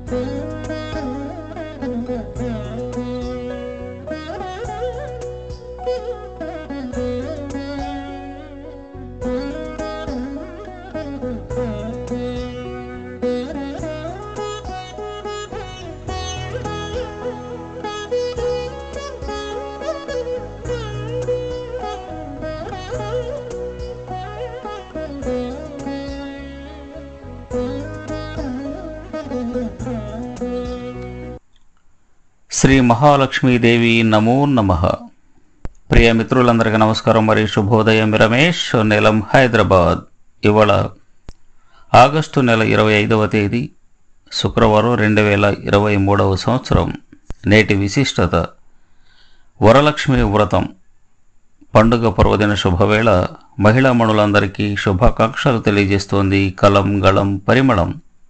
శ్రీ మహాలక్ష్మీదేవి నమో నమ ప్రియ మిత్రులందరికీ నమస్కారం మరియు శుభోదయం రమేష్ నెలం హైదరాబాద్ ఇవాళ ఆగస్టు నెల ఇరవై ఐదవ తేదీ శుక్రవారం రెండు వేల ఇరవై మూడవ సంవత్సరం నేటి విశిష్టత వరలక్ష్మి వ్రతం పండుగ పర్వదిన శుభవేళ మహిళా మణులందరికీ శుభాకాంక్షలు తెలియజేస్తోంది కలం గళం పరిమళం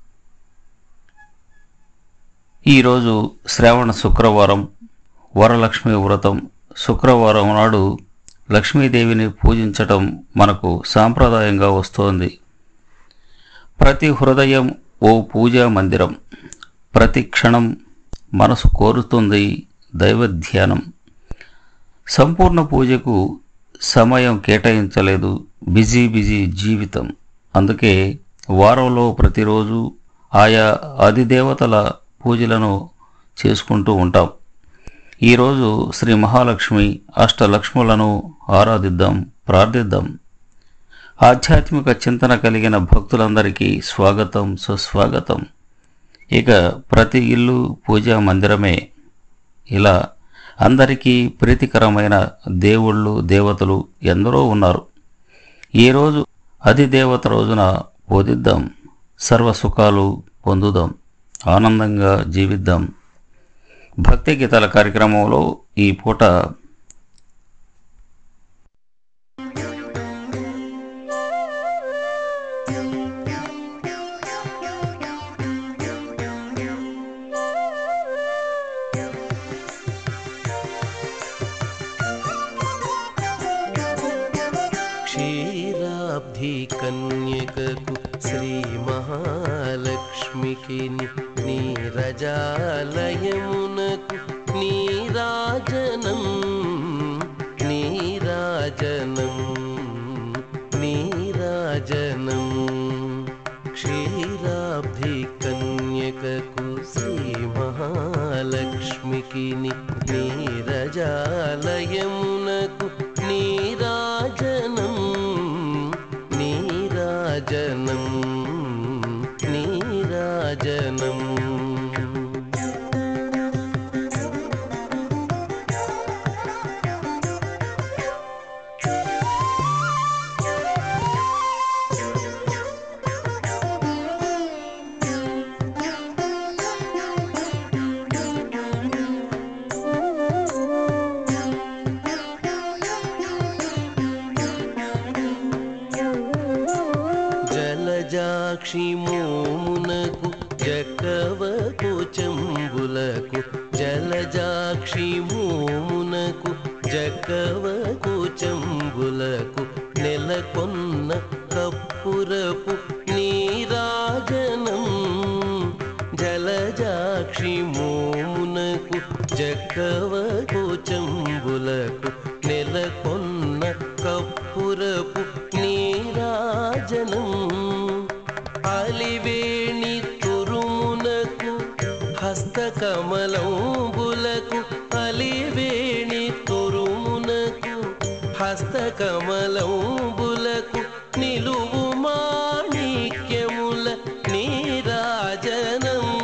ఈరోజు శ్రావణ శుక్రవారం వరలక్ష్మి వ్రతం శుక్రవారం నాడు లక్ష్మీదేవిని పూజించటం మనకు సాంప్రదాయంగా వస్తోంది ప్రతి హృదయం ఓ పూజా మందిరం ప్రతి క్షణం మనసు కోరుతుంది దైవ ధ్యానం సంపూర్ణ పూజకు సమయం కేటాయించలేదు బిజీ బిజీ జీవితం అందుకే వారంలో ప్రతిరోజు ఆయా అధిదేవతల పూజలను చేసుకుంటూ ఉంటాం ఈరోజు శ్రీ మహాలక్ష్మి అష్టలక్ష్ములను ఆరాధిద్దాం ప్రార్థిద్దాం ఆధ్యాత్మిక చింతన కలిగిన భక్తులందరికీ స్వాగతం సుస్వాగతం ఇక ప్రతి ఇల్లు పూజా మందిరమే ఇలా అందరికీ ప్రీతికరమైన దేవుళ్ళు దేవతలు ఎందరో ఉన్నారు ఈరోజు అధిదేవత రోజున బోధిద్దాం సర్వ సుఖాలు పొందుదాం ఆనందంగా జీవిద్దాం భక్తి గీతాల కార్యక్రమంలో ఈ పూట క్షీరాబ్ధి కన్యకకు శ్రీ మహాలక్ష్మికి నీరజాలయమునకు నీరాజనం నీరాజనం నీరాజనం క్షీరాబ్ధి కన్యకకు శ్రీ మహాలక్ష్మికి నీరజాలయమునకు నీరాజనం నీరాజనం నీరాజనం జలజాక్షి మోమునకు జకవకు చెంబులకు జలజాక్షి మోమునకు జకవకు చెంబులకు నెలకొన్న కప్పురపు నీరాజనం జలజాక్షి మోమునకు జకవకు చెంబులకు నెలకొన్న కప్పురపు నీరాజనం అలివేణి తురుమునకు హస్తకమలంబులకు అలివేణి తురుమునకు హస్తకమలంబులకు నిలువు మాణిక్యముల నీరాజనం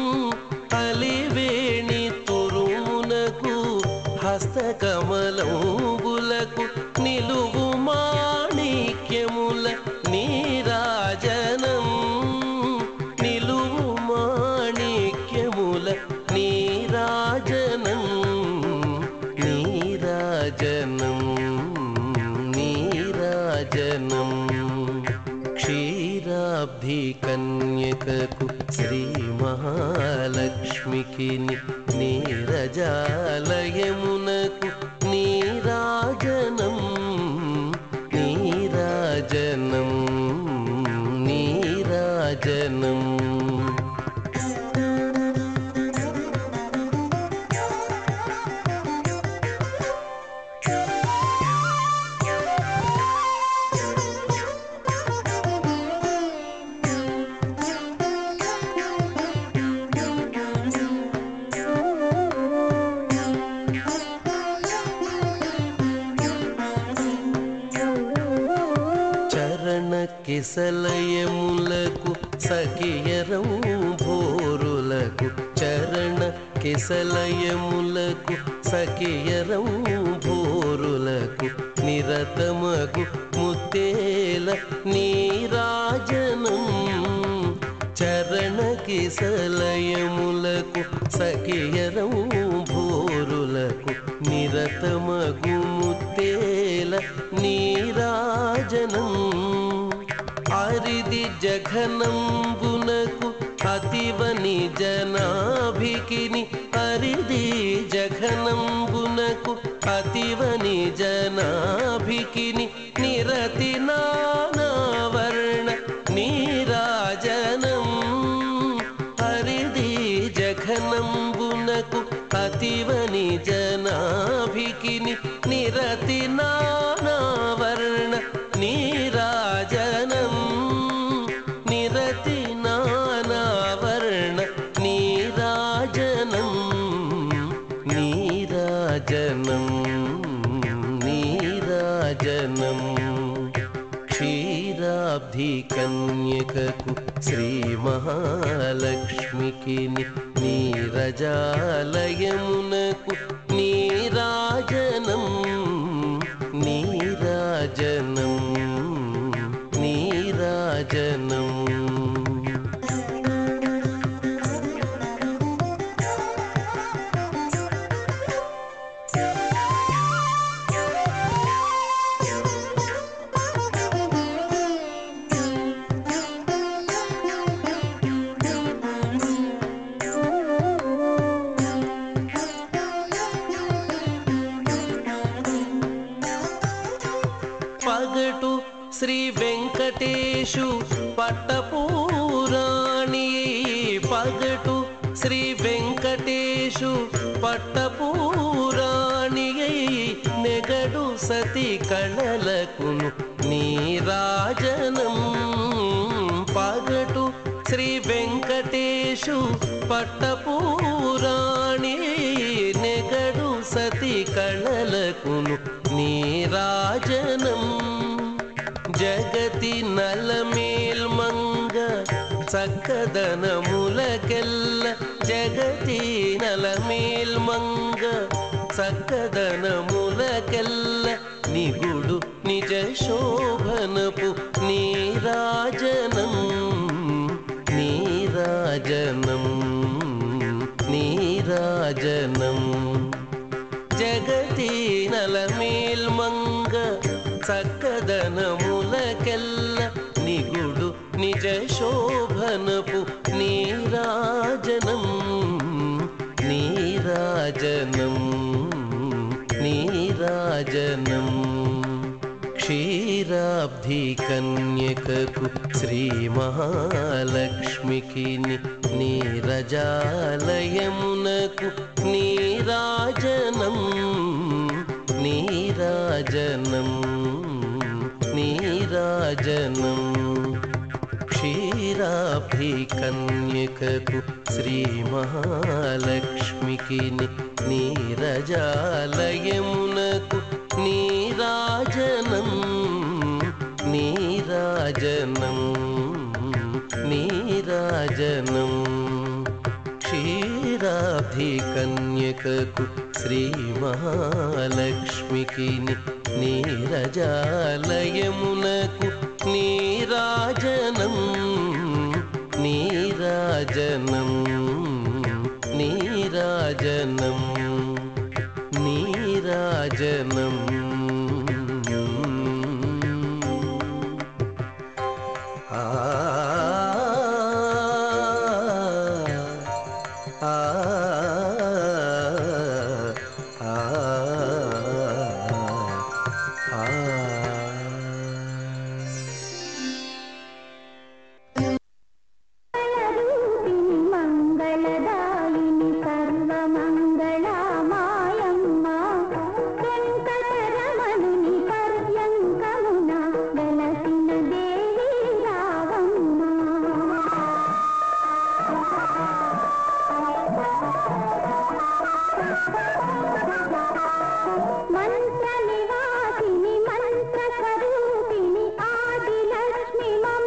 అలివేణి తురుమునకు హస్తకమలంబులకు నిలువు మాణిక్యముల నీరాజనం నిలువు మాణిక్యముల నీరాజనం నీరాజనం నీరాజనం క్షీరాబ్ధి కన్యకకు శ్రీ మహాలక్ష్మికి నీరజాలయమునకు నీరాజనం నీరాజనం నీరాజనం కిసలయములకు సఖియరం భోరులకు చరణ కిసలయములకు సఖియరం భోరులకు నిరతమగు ముత్తేల నీరాజనం చరణ కిసలయములకు సఖియరం భోరులకు నిరతమగు ముత్తేల నీరాజనం అరిది జఘనంబునకు అతివని జనాభికిని అరిది జఘనంబునకు అతివని జనాభికిని నిరతి నానావర్ణ నీరాజనం హరిది జఘనంబునకు అతివని జనాభికిని నిరతి నానావర్ణ నీరాజనం నిరతి నానావర్ణ నీరాజనం నీరాజనం నీరాజనం క్షీరాబ్ధి కన్యకకు శ్రీ మహాలక్ష్మికి నీరజాలయమునకు నీరాజనం నీరాజనం నీరాజనం పగటు శ్రీ వెంకటేశు పట్టపూరాణి పగటు శ్రీ వెంకటేశు పట్టపూరాణి నెగడు సతి కళలకును నీరాజనం పగటు శ్రీ వెంకటేశు పట్టపూరాణి నెగడు సతి కళలకును నీరాజనం జగతి నలమేల్మంగ చక్కదనములకెల్ల జగతి నలమేల్మంగ చక్కదనములకెల్ల నిగుడు నిజ శోభనపు నీరాజనం నీరాజనం నీరాజనం జగతి నలమేల్మంగ చక్కదనములకెల్ల నిగుడు నిజ శోభనపు నీరాజనం నీరాజనం నీరాజనం క్షీరాబ్ధి కన్యకకు శ్రీ మహాలక్ష్మికి నీరజాలయమునకు నీరాజనం నీరాజనం నీరాజనం క్షీరాబ్ధి కన్యకకు శ్రీ మహాలక్ష్మికి నీరజాలయమునకు నీరాజనం నీరాజనం నీరాజనం క్షీరాబ్ధి కన్యకకు శ్రీ మహాలక్ష్మికి నీరజాలయమునకు నీరాజనం నీరాజనం నీరాజనం నీరాజనం ఆ ఆ ఆ రూపిణి మంగళదాయిని సర్వమంగళమాయమ్మ వెంకటరమణుని పర్యంకమున వెలసిన దేవి రావమ్మ మంత్ర నివాసిని మంత్ర స్వరూపిణి ఆదిలక్ష్మి మమ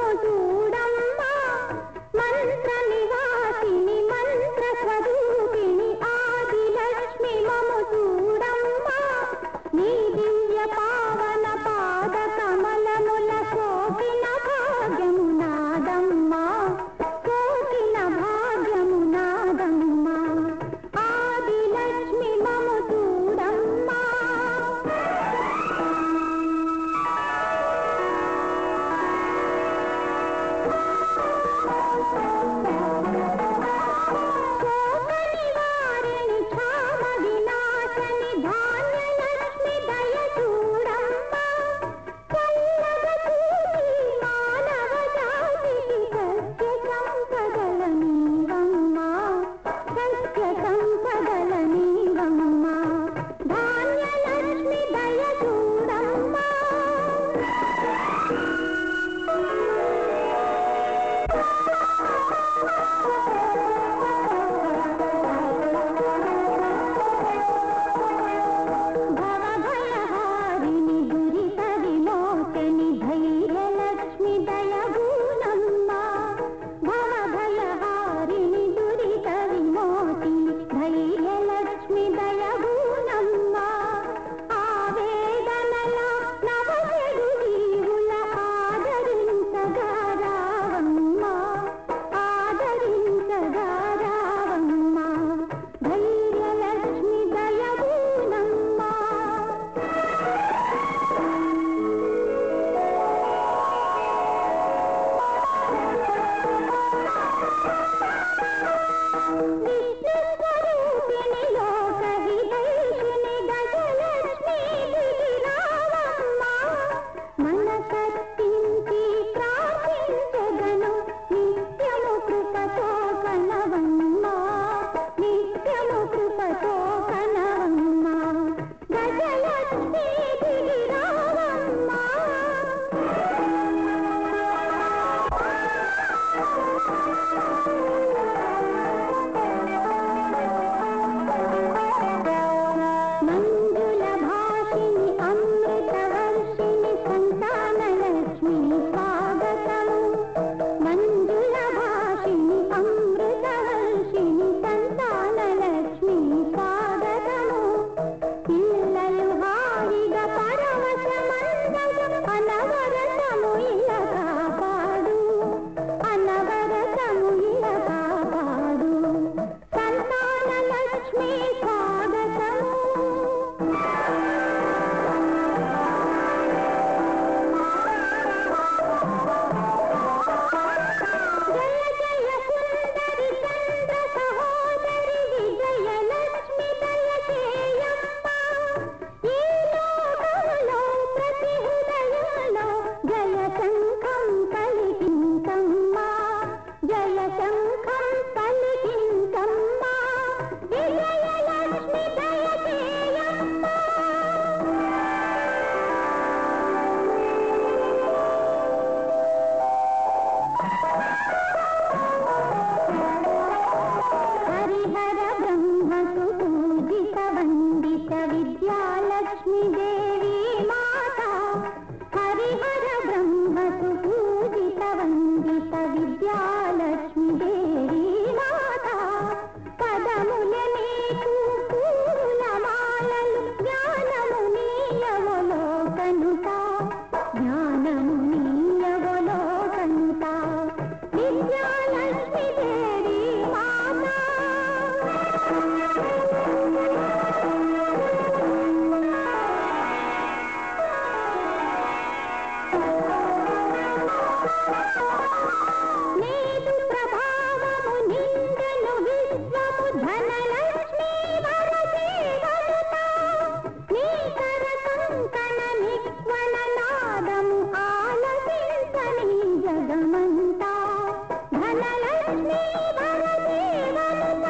ధనలక్ష్మి వరదే వరద నీ కర కంకణ నిక్వణ నాదము ఆలపించని జగమంతా ధనలక్ష్మి వరదే వరద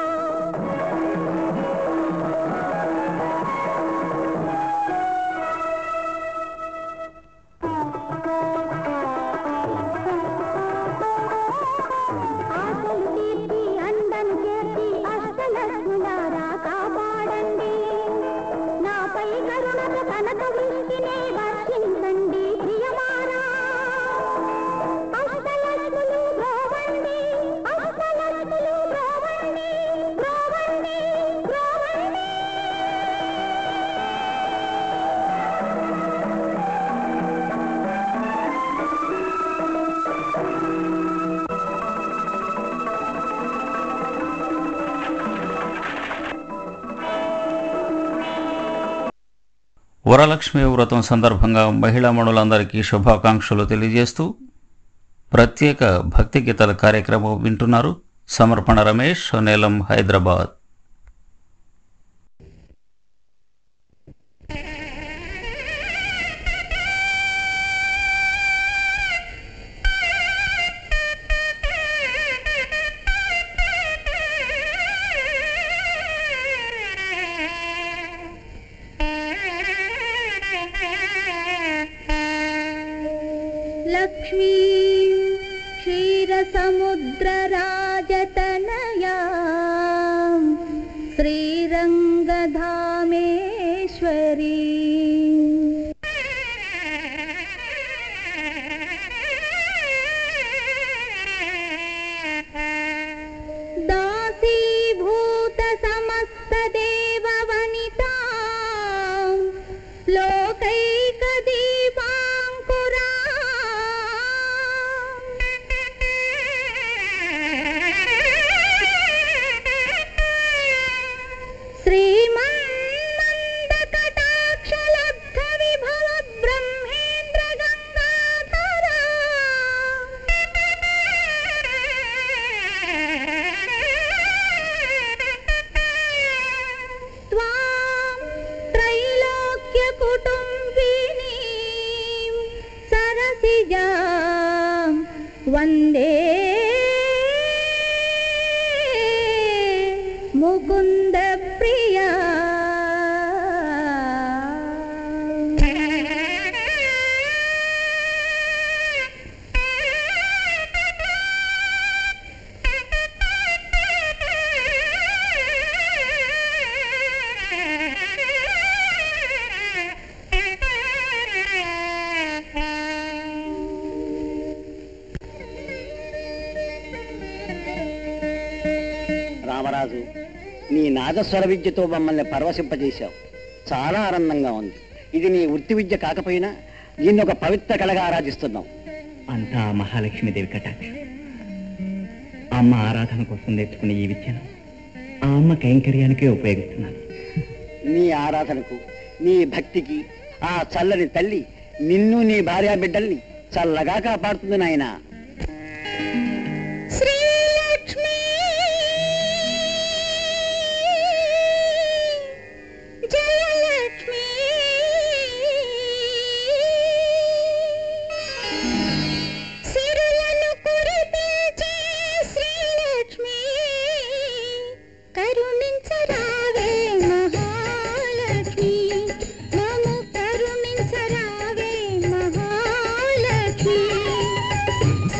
ఆశలు తీర్చి అండను చేర్చి అష్టలక్ష్ములారా కాపాడండి నాపై కరుణత కనక వృష్టినే వర్షించండి ప్రియమారా అష్టలక్ష్ములు బ్రోవండి అష్టలక్ష్ములు బ్రోవండి బ్రోవండి బ్రోవండి వరలక్ష్మి వ్రతం సందర్భంగా మహిళా మణులందరికీ శుభాకాంక్షలు తెలియజేస్తూ ప్రత్యేక భక్తి గీతాల కార్యక్రమం వింటున్నారు సమర్పణ రమేష్ నేలం హైదరాబాద్ లక్ష్మీ క్షీరసముద్రరాజతనయా శ్రీరంగధామేశ్వరీ దాసీభూత సమస్త దేవవనితా లోకైక దీపాంకురా శ్రీమన్మందకటాక్షలబ్ధ విభవ బ్రహ్మేంద్ర గంగాధరా त्वां त्रैलोक्यकुटुम्बिनीं सरसिजां वन्दे मुकुन्दप्रिया రామరాజు నీ నాదస్వర విద్యతో మమ్మల్ని పరవశింపజేశావు చాలా ఆనందంగా ఉంది ఇది నీ వృత్తి విద్య కాకపోయినా దీన్ని ఒక పవిత్ర కళగా ఆరాధిస్తున్నాం అంతా ఆ మహాలక్ష్మీదేవి కటాక్షం అమ్మ ఆరాధన కోసం నేర్చుకునే ఈ విద్యను ఆ అమ్మ కైంకర్యానికే ఉపయోగిస్తున్నాను నీ ఆరాధనకు నీ భక్తికి ఆ చల్లని తల్లి నిన్ను నీ భార్యా బిడ్డల్ని చల్లగా కాపాడుతుంది నాయనా శ్రీలక్ష్మీ జయలక్ష్మీ సిరులను కురిపించే శ్రీలక్ష్మీ కరుణించరావే మహాలక్ష్మి మము కరుణించరావే మహాలక్ష్మి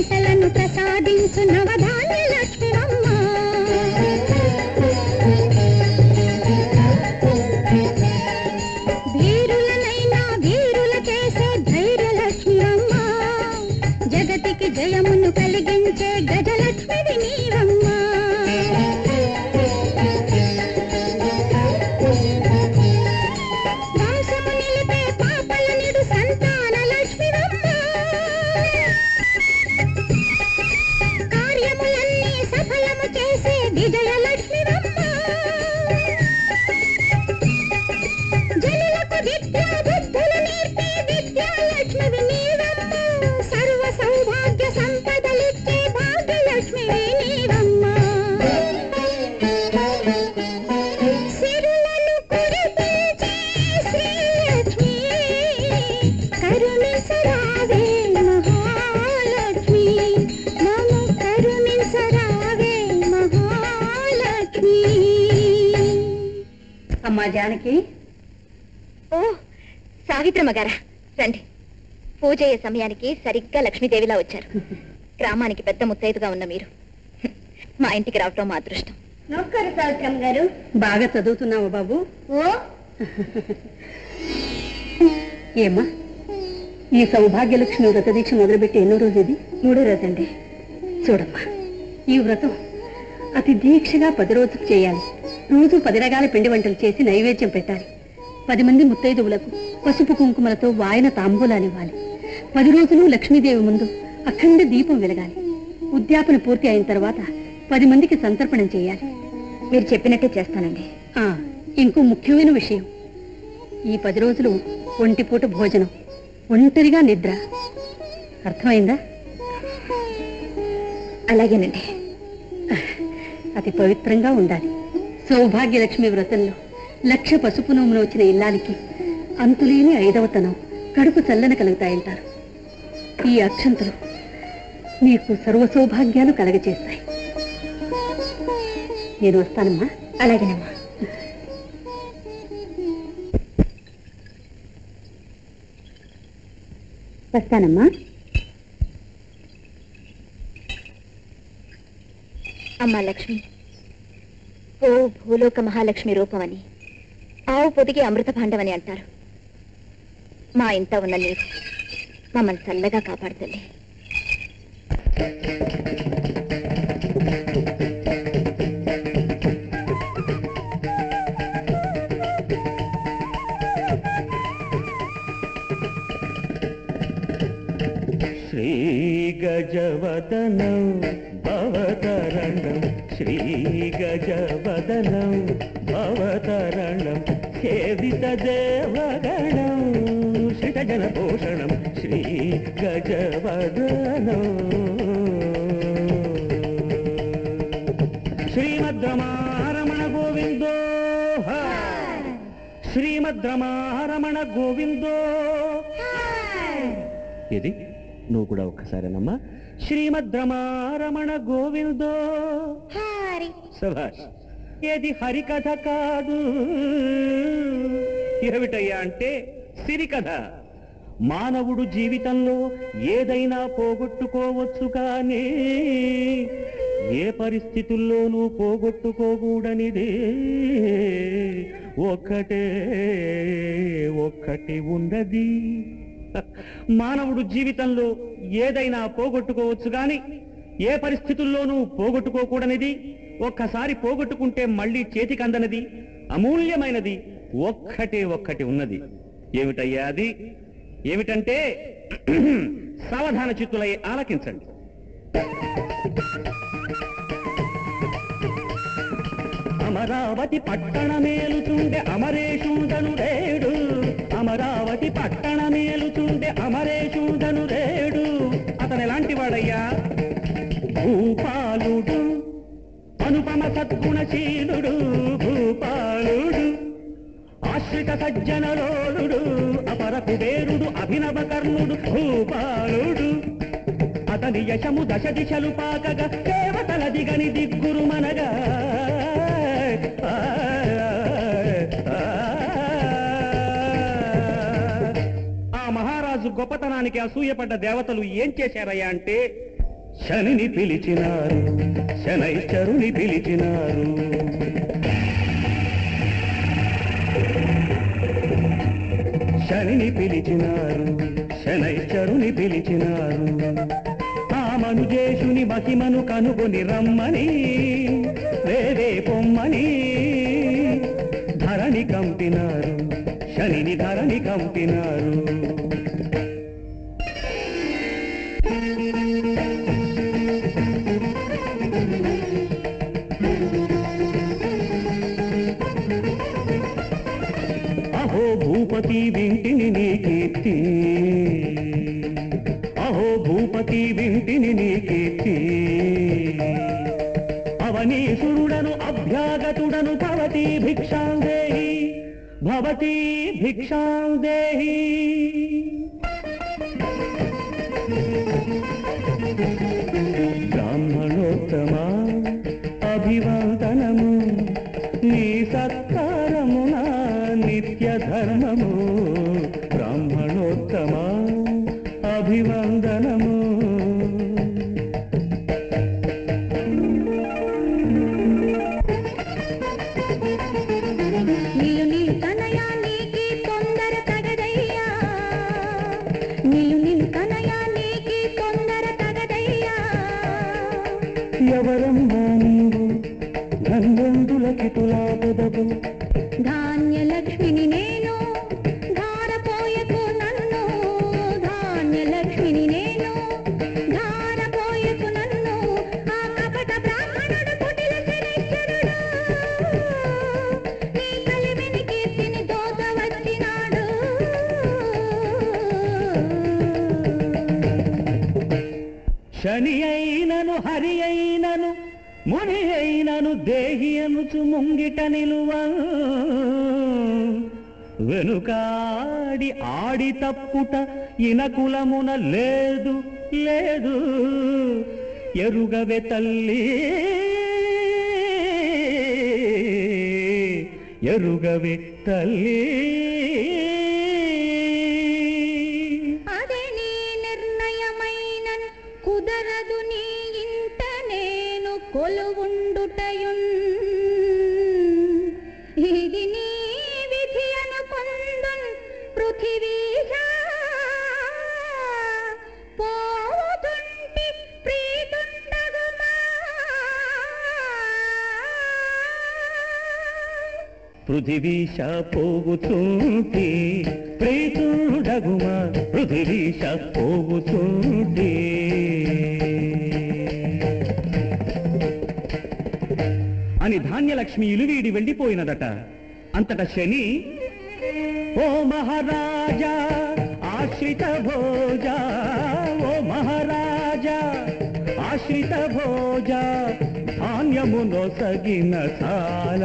పంటలను ప్రసాదించు నవధాన్య లక్ష్మివమ్మ వీరులనైనా వీరుల చేసే ధైర్య లక్ష్మివమ్మ జగతికి జయమును కలిగించే గజలక్ష్మివి నీవమ్మ వంశము నిలిపే పాపల నిడు సంతాన లక్ష్మివమ్మ కార్యములన్నీ సఫలము చేసే విజయ లక్ష్మివమ్మ జనులకు విద్యా బుద్ధులు నేర్పే విద్యా లక్ష్మివి నీవమ్మ సర్వ సౌభాగ్య సంపదలిచ్చే భాగ్యలక్ష్మివి నీవమ్మ సిరులను కురిపించే శ్రీలక్ష్మి కరుణించరావే మహాలక్ష్మి మము కరుణించరావే మహాలక్ష్మి అమ్మా జానకి ఓ సావిత్రమ్మ గారా రండి పూజ అయ్యే సమయానికి సరిగ్గా లక్ష్మీదేవిలా వచ్చారు గ్రామానికి పెద్ద ముత్తైదుగా ఉన్న మీరు మా ఇంటికి రావటం మా అదృష్టం నమస్కారం సావిత్రమ్మ గారు బాగా చదువుతున్నావా బాబు ఓ ఏమ్మా ఈ సౌభాగ్యలక్ష్మి వ్రత దీక్ష మొదలుపెట్టి ఎన్నో రోజు ఇది మూడో రోజు అండి చూడమ్మా ఈ వ్రతం అతి దీక్షగా పది రోజులు చేయాలి రోజు పది రకాల పిండి వంటలు చేసి నైవేద్యం పెట్టాలి పది మంది ముత్తైదువులకు పసుపు కుంకుమలతో వాయన తాంబూలాలు ఇవ్వాలి పది రోజులు లక్ష్మీదేవి ముందు అఖండ దీపం వెలగాలి ఉద్యాపన పూర్తి అయిన తర్వాత పది మందికి సంతర్పణం చేయాలి మీరు చెప్పినట్టే చేస్తానండి ఆ, ఇంకో ముఖ్యమైన విషయం ఈ పది రోజులు ఒంటిపూట భోజనం ఒంటరిగా నిద్ర అర్థమైందా అలాగేనండి అతి పవిత్రంగా ఉండాలి సౌభాగ్యలక్ష్మి వ్రతంలో లక్ష పసుపు నోమును వచ్చిన ఇల్లానికి అంతులేని ఐదవతనం కడుపు చల్లన కలుగుతాయంటారు ఈ అక్షంతలు నీకు సర్వ సౌభాగ్యాలు కలగచేస్తాయి నేను వస్తానమ్మా అలాగేనమ్మా వస్తానమ్మా అమ్మా లక్ష్మి ఓ భూలోక మహాలక్ష్మి రూపమని ఆవు పొదిగి అమృత భాండమని అంటారు మా ఇంట ఉన్న నీరు మమ్మల్ని చల్లగా కాపాడుతుంది श्रीगजवदनं भवतरणं श्रीगजवदनं भवतरणं सेवितदेवगणं श्रितजनपोषणं श्रीगजवदनं श्रीमद्रमारमण गोविन्दो శ్రీమద్రమారమణ గోవిందో ఇది నువ్వు కూడా ఒక్కసారేనమ్మా శ్రీమద్రమారమణ గోవిందో సభాష్ ఏది హరికథ కాదు ఏమిటయ్యా అంటే సిరికథ మానవుడు జీవితంలో ఏదైనా పోగొట్టుకోవచ్చు కానీ ఏ పరిస్థితుల్లోనూ పోగొట్టుకోకూడనిదే ఒక్కటే ఒక్కటి ఉన్నది మానవుడు జీవితంలో ఏదైనా పోగొట్టుకోవచ్చు గాని ఏ పరిస్థితుల్లోనూ పోగొట్టుకోకూడనిది ఒక్కసారి పోగొట్టుకుంటే మళ్ళీ చేతికి అందనది అమూల్యమైనది ఒక్కటే ఒక్కటి ఉన్నది ఏమిటయ్యా అది ఏమిటంటే సావధాన చిత్తులై ఆలకించండి అమరావతి పట్టణ మేలుచుండే అమరేషుండను రేడు అమరావతి పట్టణ మేలుచుండే అమరేషుండను రేడు అతను ఎలాంటి వాడయ్యా భూపాలుడు అనుపమ సద్గుణశీలుడు భూపాలుడు ఆశ్రిత సజ్జనలోలుడు అపర కుబేరుడు అభినవ కర్ణుడు భూపాలుడు అతని యశము దశ దిశలు పాకగా దేవతల దిగని దిగ్గురు మనగా ఆ, ఆ, ఆ మహారాజు గొప్పతనానికి అసూయపడ్డ దేవతలు ఏం చేశారయ్యా అంటే శనిని పిలిచినారు శనైశ్చరుని పిలిచినారు శనిని పిలిచినారు శనైశ్చరుని పిలిచినారు ఆ మనుజేషుని మహిమను కనుగొని రమ్మని వేరే పొమ్మని ధరణి కంపినారు శనిని ధరణి కంపినారు అహో భూపతి వింటిని నీ కీర్తి అహో భూపతి వింటిని నీ కీర్తి అవనీసురుడను అభ్యాగతుడను భవతి భిక్షాం దేహి భవతి భిక్షాం దేహి బ్రాహ్మణోత్తమా అభివందనము నీ సత్కారమున నిత్య ధర్మము బ్రాహ్మణోత్తమా అభివందనము నిలు నిలు కనయా నీకి తొందర తగదయ్యా నిలు నిలు కనయా నీకి తొందర తగదయ్యా ఎవరమ్మా నీవు ధన్వంతులకి తులాపదవు ధాన్యలక్ష్మిని నేను ధారపోయకు నన్ను ధాన్యలక్ష్మిని నేను ధారపోయకు నన్ను ఆ కపట బ్రాహ్మణుడు కుటిల శనిశ్చరుడు నీ కలిమిని కీర్తిని దోత వచ్చినాడు శని అయినను హరి అయినను ముని అయినను దేహి అనుచు ముంగిట నిలువ వెనుకాడి ఆడి తప్పుట ఇనకులమున లేదు లేదు ఎరుగవే తల్లి ఎరుగవే తల్లి అదే నీ నిర్ణయమైన కుదరదు నీ ఇంట నేను కొలువుండుటయున్ ఇది నీ విధి అనుకొందున్ పృథివీశా పోవుతుంటి ప్రీతుండగుమా పృథివీశ పోగుతుంటే ప్రేతుడగుమా పృథివీశ పోగుతుంటే అని ధాన్యలక్ష్మి ఇలువీడి వెళ్ళిపోయినదట అంతట శని ఓ మహారాజా ఆశ్రిత భోజ ఓ మహారాజా ఆశ్రిత భోజ ధాన్యమునో సగిన సాల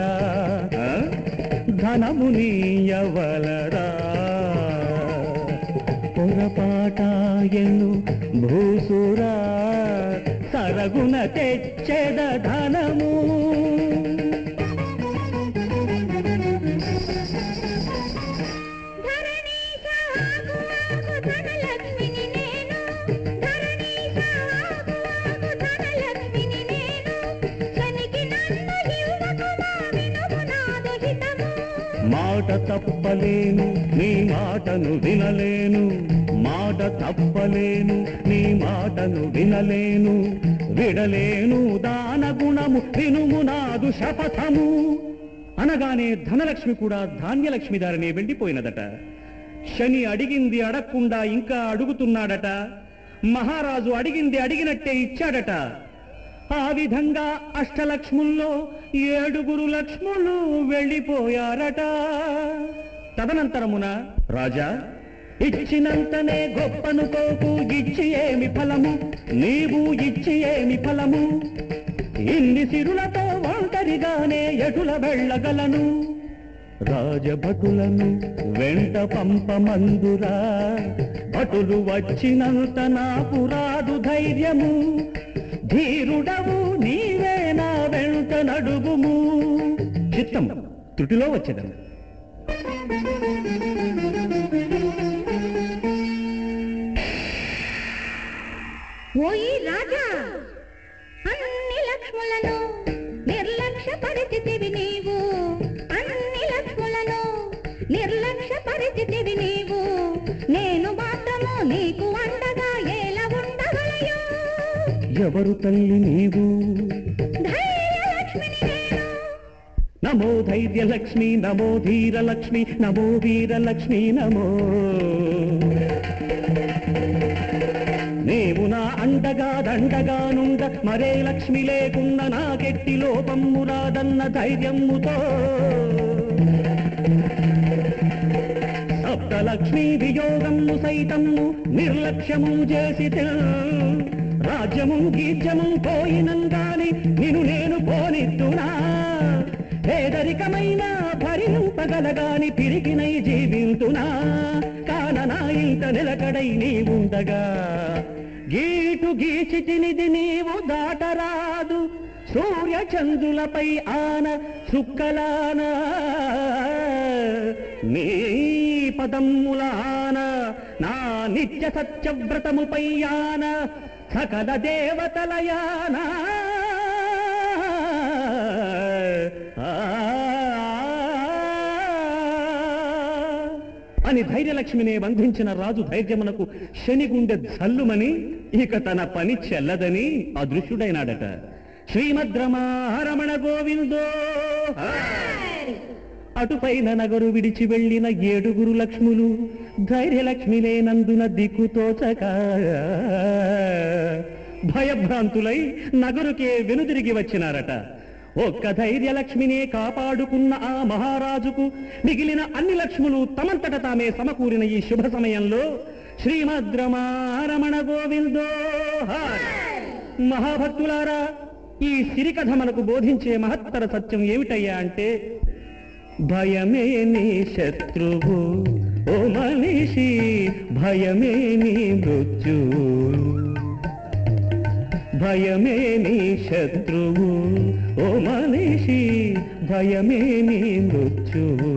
ధనమునీయవలరా పొరపాటాయను భూసురా సరగున తెచ్చెద ధనము ధరణీశ ఆగు ఆగు ధనలక్ష్మిని నేను ధరణీశ ఆగు ఆగు ధనలక్ష్మిని నేను శనికి నన్ను ఇవ్వకుమా వినుము నాదు హితము మాట తప్పలేను నీ మాటను వినలేను మాట తప్పలేను నీ మాటను వినలేను విడలేను దాన గుణము వినుము నాదు శపథము అనగానే ధనలక్ష్మి కూడా ధాన్యలక్ష్మి దారినే వెళ్ళిపోయినదట శని అడిగింది అడగకుండా ఇంకా అడుగుతున్నాడట మహారాజు అడిగింది అడిగినట్టే ఇచ్చాడట ఆ విధంగా అష్టలక్ష్ముల్లో ఏడుగురు లక్ష్ములు వెళ్ళిపోయారట తదనంతరమున రాజా ఇచ్చినంతనే గొప్పనుకోకు ఇచ్చి ఏమి ఫలము నీవు ఇచ్చి ఏమి ఫలము ఇన్ని సిరులతో ఒంటరిగానే ఎటుల వెళ్ళగలను రాజభటులను వెంట పంపమందురా భటులు వచ్చినంత నాకు రాదు ధైర్యము ధీరుడవు నీవే నా వెంట నడుగుము చిత్తం త్రుటిలో వచ్చేదను ఓయి రా రాజా అన్ని లక్ష్ములను నిర్లక్ష్య పరిచితివి నీవు అన్ని లక్ష్ములను నిర్లక్ష్య పరిచితివి నీవు నేను మాత్రము నీకు అండగా ఎలా ఉండగలయో ఎవరు తల్లి నీవు ధైర్యలక్ష్మిని నేను నమో ధైర్యలక్ష్మి నమో ధీరలక్ష్మి నమో వీరలక్ష్మి నమో నీవు నా అండగా దండగా నుండ మరే లక్ష్మి లేకున్న నాకెట్టి లోపమ్ము రాదన్న ధైర్యముతో సప్తలక్ష్మీ వియోగము సైతము నిర్లక్ష్యము చేసి రాజ్యము గీజ్యము పోయినంగాని నిన్ను నేను పోనిద్దునా పేదరికమైన భరింపగలగాని పిరికినై జీవింతునా కాన నా ఇంట నిలకడై నీవుండగా గీటు గీచితినిది నీవు దాటరాదు సూర్య చంద్రులపై ఆన సుక్కలాన నీ పదమ్ములాన నా నిత్య సత్యవ్రతముపై యాన సకల దేవతలయానా అని ధైర్యలక్ష్మిని బంధించిన రాజు ధైర్యమునకు శనిగుండె జల్లుమని ఇక తన పని చెల్లదని అదృశ్యుడైనాడట శ్రీమద్ రమారమణ గోవిందో అటుపైన నగరు విడిచి వెళ్ళిన ఏడుగురు లక్ష్ములు ధైర్యలక్ష్మి లేనందున దిక్కుతోచక భయభ్రాంతులై నగరుకే వెనుదిరిగి వచ్చినారట ఒక్క ధైర్యలక్ష్మినే కాపాడుకున్న ఆ మహారాజుకు మిగిలిన అన్ని లక్ష్ములు తమంతట తామే సమకూరిన ఈ శుభ సమయంలో శ్రీమద్రమారమణ గోవిందో హాయ్. మహాభక్తులారా ఈ సిరికథ మనకు బోధించే మహత్తర సత్యం ఏమిటయ్యా అంటే భయమే నీ శత్రువు ఓ మనిషి భయమే నీ మృత్యువు భయమే నీ శత్రువు ఓ మనిషి భయమే నీ మృత్యువు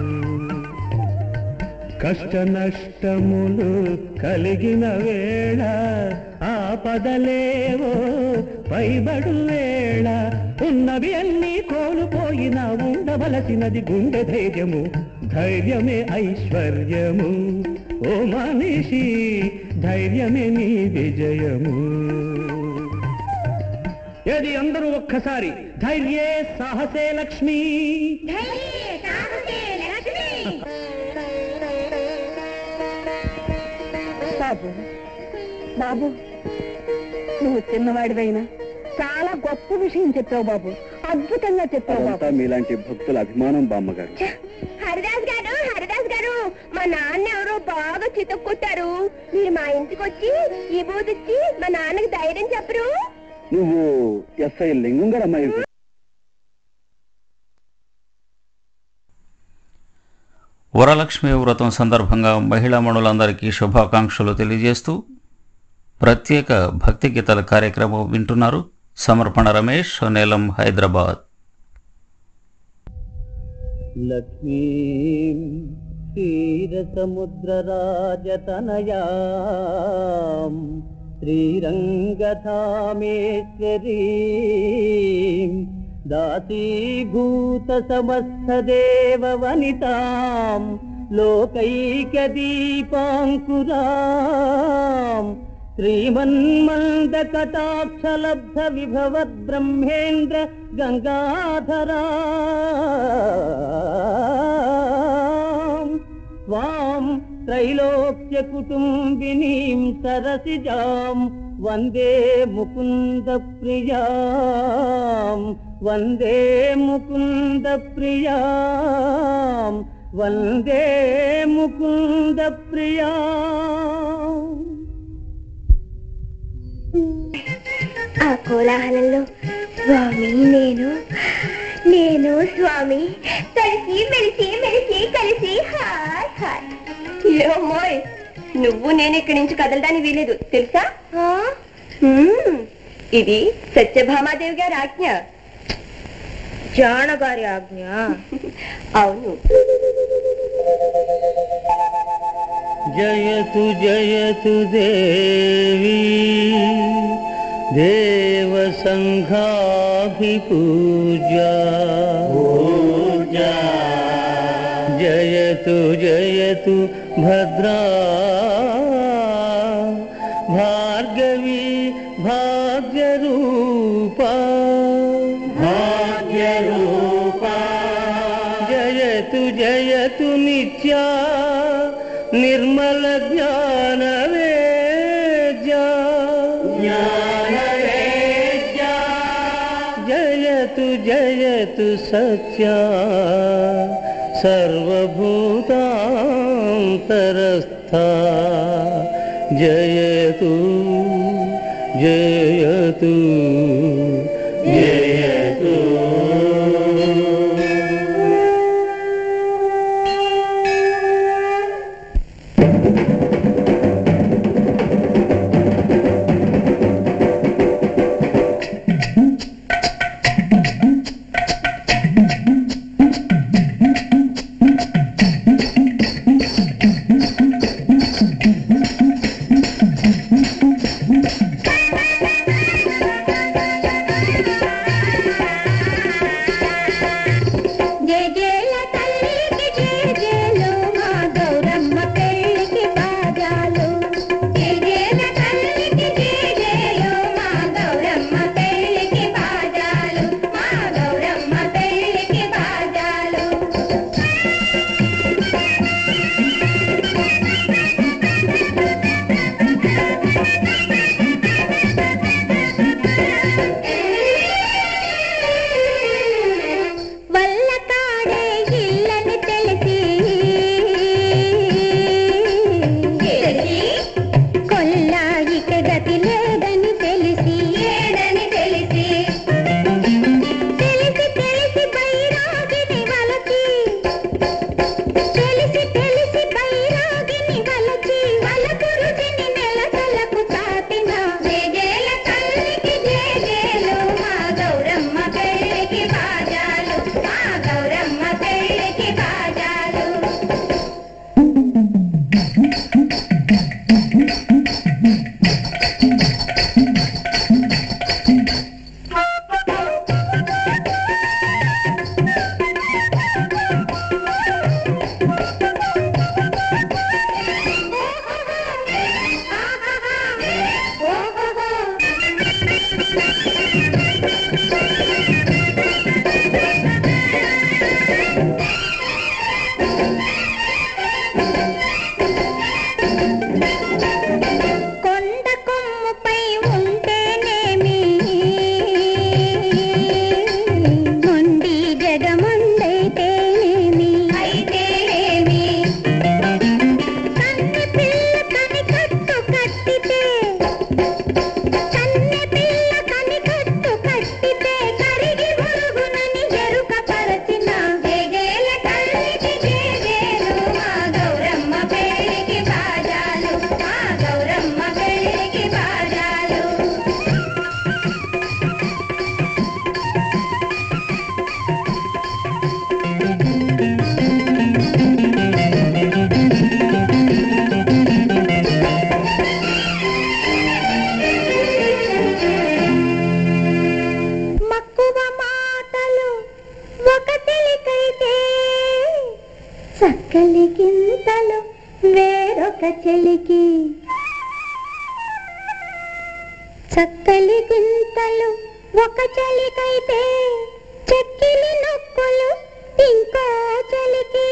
కష్ట నష్టములు కలిగిన వేళ ఆపదలేవో పైబడు వేళ ఉన్నవి అన్నీ కోల్పోయిన ఉండవలసినది గుండె ధైర్యము ధైర్యమే ఐశ్వర్యము ఓ మనిషి ధైర్యమే నీ విజయము ఏది అందరూ ఒక్కసారి ధైర్యే సాహసే లక్ష్మి ధైర్యే సాహసే లక్ష్మి బాబు బాబు నువ్వు చిన్నవాడివైనా చాలా గొప్ప విషయం చెప్పావు బాబు అద్భుతంగా చెప్పావు బాబు మీలాంటి భక్తుల అభిమానం బామ్మగారు హరిదాస్ గారు హరిదాస్ గారు మా నాన్న ఎవరో బాగా చితక్కొట్టారు మీరు మా ఇంటికి వచ్చి ఈ బూదిచ్చి మా నాన్నకి ధైర్యం చెప్పరు నువ్వు ఎస్ఐ లింగం గారు అమ్మాయి వరలక్ష్మి వ్రతం సందర్భంగా మహిళా మణులందరికీ శుభాకాంక్షలు తెలియజేస్తూ ప్రత్యేక భక్తి గీతాల కార్యక్రమం వింటున్నారు సమర్పణ రమేష్ నేలం హైదరాబాద్ లక్ష్మీం క్షీరసముద్రరాజతనయాం శ్రీరంగధామేశ్వరీం దాసీభూత సమస్తదేవ వనితాం లోకైకదీపాంకురాం శ్రీమన్మందకటాక్షలబ్ధ విభవద్ బ్రహ్మేంద్ర గంగాధరా స్వాం త్రైలోక్య కుటుంబినీం సరసిజాం వందే ముకుంద ప్రియాం వందే ముకుంద ప్రియాం వందే ముకుంద ప్రియాం ఆ కోలాహలంలో స్వామి నేను నేను స్వామి కలిసి మెలిసి మెలిసి కలిసి హాయ్ హాయ్ ఏమోయ్ నువ్వు నేను ఇక్కడి నుంచి కదలడానికి వీలేదు తెలుసా హ్మ్, ఇది సత్యభామాదేవి గారి ఆజ్ఞ జాణ గారి ఆజ్ఞ అవును జయతు జయతు దేవి देवसङ्घाभिपूज्या जयतु जयतु भद्रा भार्गवी भाग्यरूपा भाग्यरूपा जयतु जयतु नित्या निर्मलज्ञानवेद्या ज्ञानवेद्या जयतु जयतु सत्या सर्वभूतान्तरस्था जयतु जयतु जयतु జేజేల తల్లికి జేజేలు మా గౌరమ్మ పెళ్ళికి బాజాలు జేజేల తల్లికి జేజేలు మా గౌరమ్మ పెళ్ళికి బాజాలు మా గౌరమ్మ పెళ్ళికి బాజాలు వల్ల కాడే ఇల్లని తెలిసి కొల్లాయిక గతి లేదని తెలిసి లేదని తెలిసి తెలిసి తెలిసి బైరాగిని వలచి తెలిసి తెలిసి బైరాగిని వలచి వలకు రుచిని నెలసలకు చాటిన జేజేల తల్లికి జేజేలు మా గౌరమ్మ పెళ్ళికి బాజాలు మా గౌరమ్మ పెళ్ళికి బాజాలు కొండ కొమ్ముపై ఉంటేనేమి మొండి జగముండైతేనేమి అయితేనేమి కన్నె పిల్ల కని కట్టు కట్టితే కన్నె పిల్ల కని కట్టు కట్టితే కరిగి మురుగునని ఎరుక పరచిన జేజేల తల్లికి జేజేలు మా గౌరమ్మ పెళ్ళికి బాజాలు మా గౌరమ్మ పెళ్ళికి బాజాలు మక్కువ మాటలు ఒక తెలికైతే చక్కలి గింతలు వేరొక చెలికి చక్కలి గింతలు ఒక చెలికైతే చెక్కిలి నొక్కులు ఇంకో చెలికి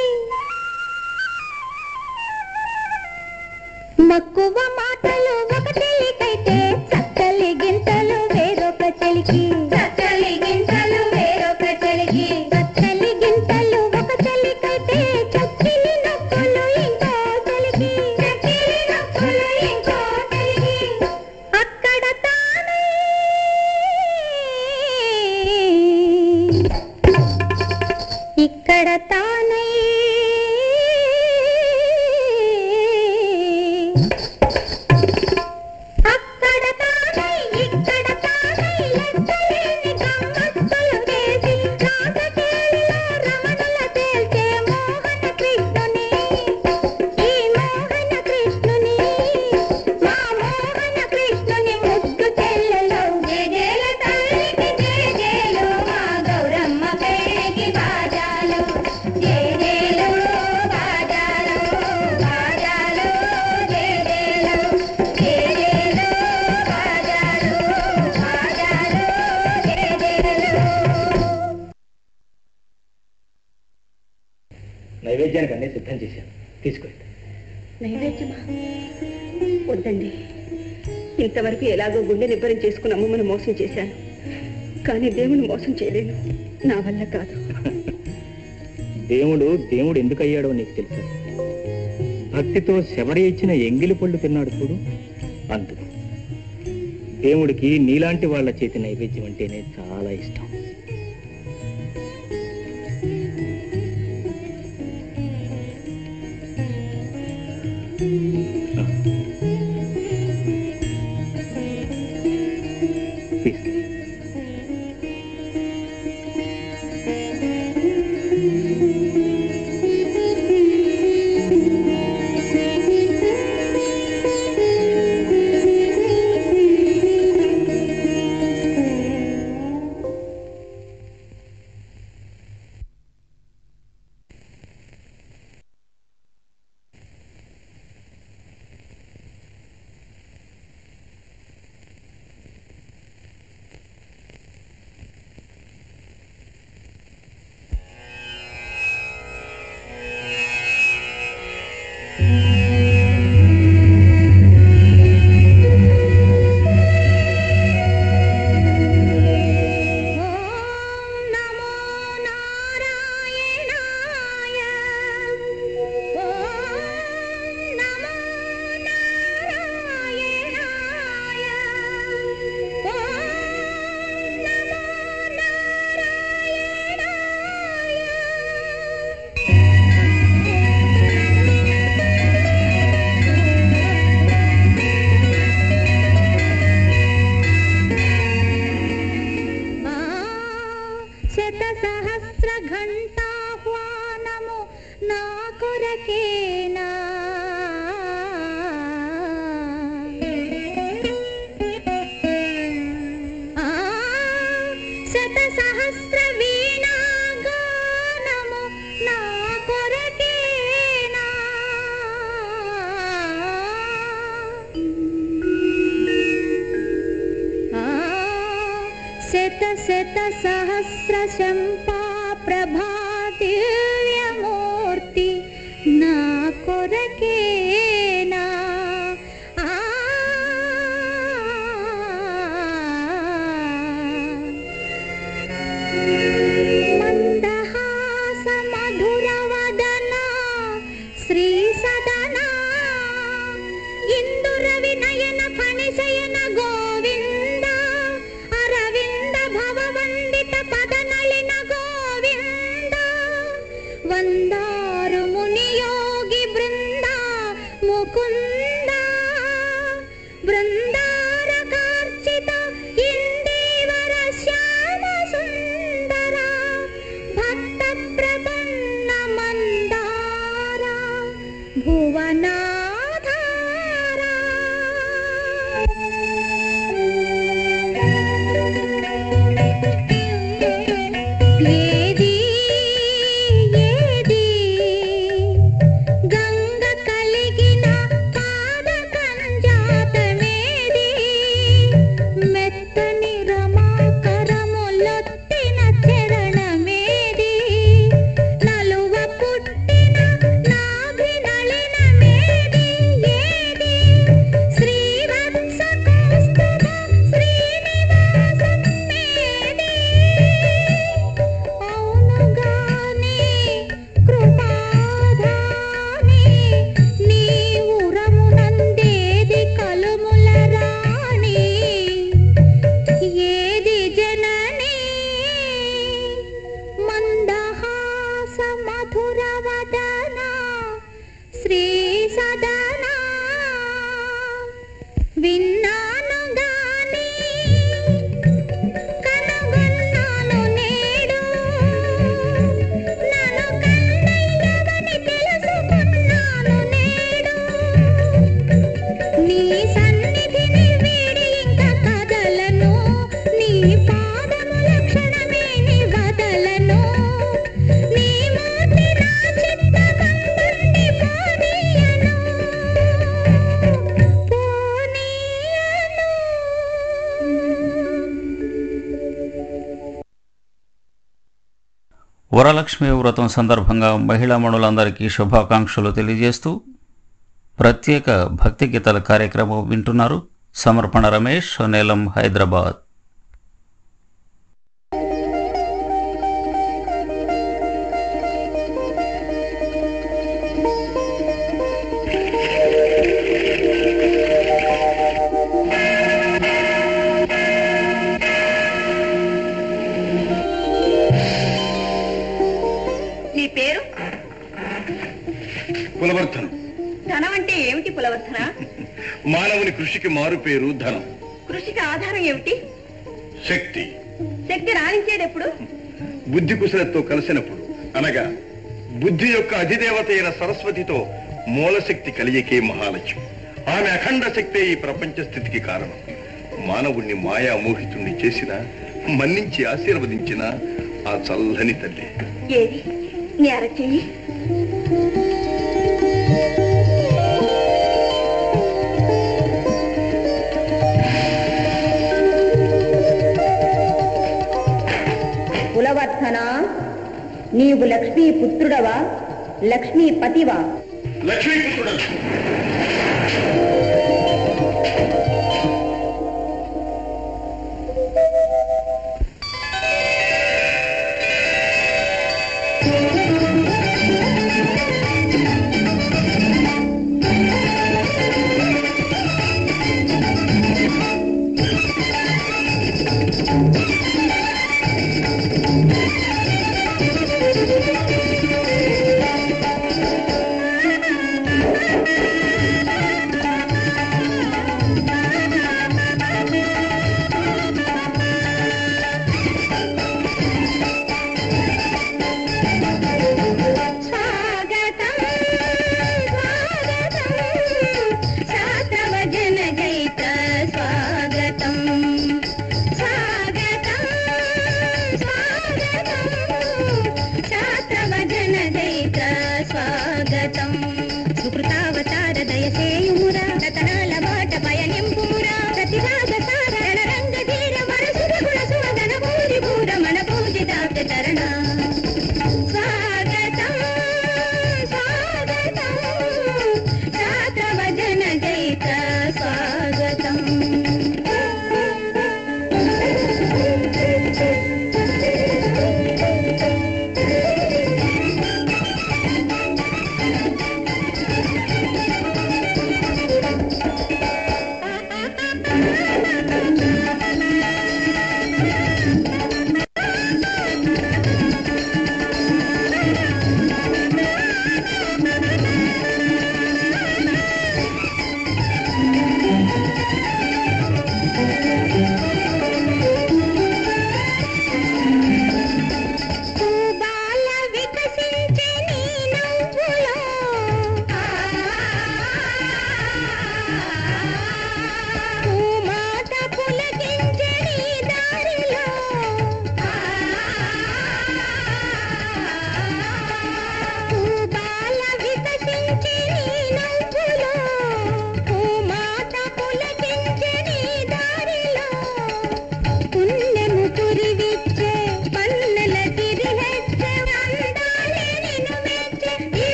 మక్కువ మాటలు ఒక చెలికైతే చక్కలి గింతలు వేరొక చెలికి చక్కలి గింతలు వేరొక చెలికి చక్కలి గింతలు ఒక చెలికైతే చక్కిలి నొక్కులు ఇంకో చెలికి చక్కిలి నొక్కులు ఇంకో చెలికి అక్కడ తానే ఇక్కడ తానై అక్కడ తానై నైవేద్యానికి అన్నీ సిద్ధం చేశాను తీసుకెళ్ళి నైవేద్యమా వద్దండి ఇంతవరకు ఎలాగో గుండె నిబ్బరం చేసుకుని అమ్మమ్మను మోసం చేశాను కానీ దేవుని మోసం చేయలేను నా వల్ల కాదు దేవుడు దేవుడు ఎందుకు అయ్యాడో నీకు తెలుసా భక్తితో శబరి ఇచ్చిన ఎంగిలి పళ్ళు తిన్నాడు చూడు అందుకు దేవుడికి నీలాంటి వాళ్ళ చేతి నైవేద్యం అంటేనే చాలా ఇష్టం తీసుకో. నమో నారాయణాయ ఓం నమో నారాయణాయ ఓం నమో శత సహస్ర ఘంటాహ్వానము నా కొరకేనా ఆ, శత సహస్ర వీణాగానము నా కొరకేనా ఆ శత శత సహస్ర శంపా ప్రభా దివ్యమూర్తి నా కొరకేనా ఆ మందహాస మధుర వదన శ్రీ సదనా ఇందుర వినయన ఫణిశయన గోవింద అరవింద భవవందిత పదనళిన గోవింద వందారు ముని యోగి బృంద ముకుంద బృందార కార్చిత ఇందీవర శ్యామ సుందర వరలక్ష్మి వ్రతం సందర్భంగా మహిళా మణులందరికీ శుభాకాంక్షలు తెలియజేస్తూ ప్రత్యేక భక్తి గీతాల కార్యక్రమం వింటున్నారు సమర్పణ రమేష్ నేలం హైదరాబాద్ నీ పేరు కులవర్ధనం ధనం అంటే ఏమిటి పులవర్ధన మానవుని కృషికి మారు పేరు ధనం కృషికి ఆధారం ఏమిటి శక్తి శక్తి రాణించేది ఎప్పుడు బుద్ధి కుశలతో కలిసినప్పుడు అనగా బుద్ధి యొక్క అధిదేవత అయిన సరస్వతితో మూలశక్తి కలియకే మహాలక్ష్మి ఆమె అఖండ శక్తే ఈ ప్రపంచ స్థితికి కారణం మానవుణ్ణి మాయా మోహితుణ్ణి చేసిన మన్నించి ఆశీర్వదించిన ఆ చల్లని తల్లి ఏది నీ అరచెయ్యి కులవర్ధన నీవు లక్ష్మీ పుత్రుడవా లక్ష్మీ పతివా లక్ష్మీపుత్రుడు ఆ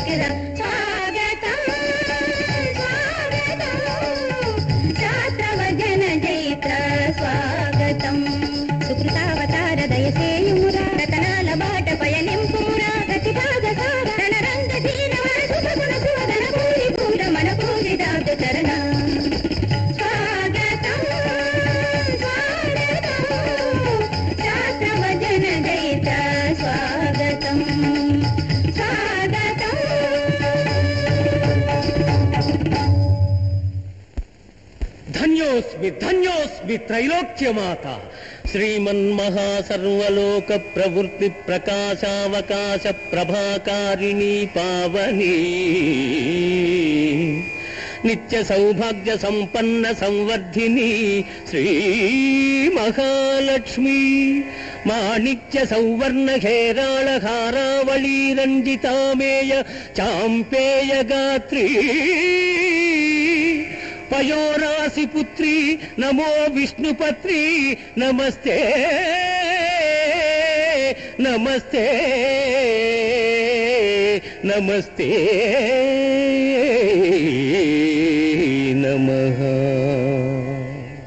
సాగరా స్వాగతం స్వాగతం శాస్త్రవజన జైత్ర స్వాగతం సుకృతావతార దయసేయుమురా రతనాల బాట పయనింపుమురా గతిభాగ సార రణరంగ ధీర వర శుభగుణ సువదన పూరి పూర మన పూరి దాత చరణ స్వాగతం స్వాగతం శాస్త్రవజన జైత్ర స్వాగతం స్వాగతం ధన్యోస్మి ధన్యోస్మి త్రైలోక్యమాత శ్రీమన్మహాసర్వలోక ప్రవృత్తి ప్రకాశావకాశ ప్రభాకారిణీ పావని నిత్య సౌభాగ్య సంపన్న సంవర్ధిని శ్రీ మహాలక్ష్మి మాణిక్య సౌవర్ణ హేరాళ హారావళీ రంజితామేయ చాంపేయ గాత్రీ పయోరాసి పుత్రి నమో విష్ణుపత్రి నమస్తే నమస్తే నమస్తే నమః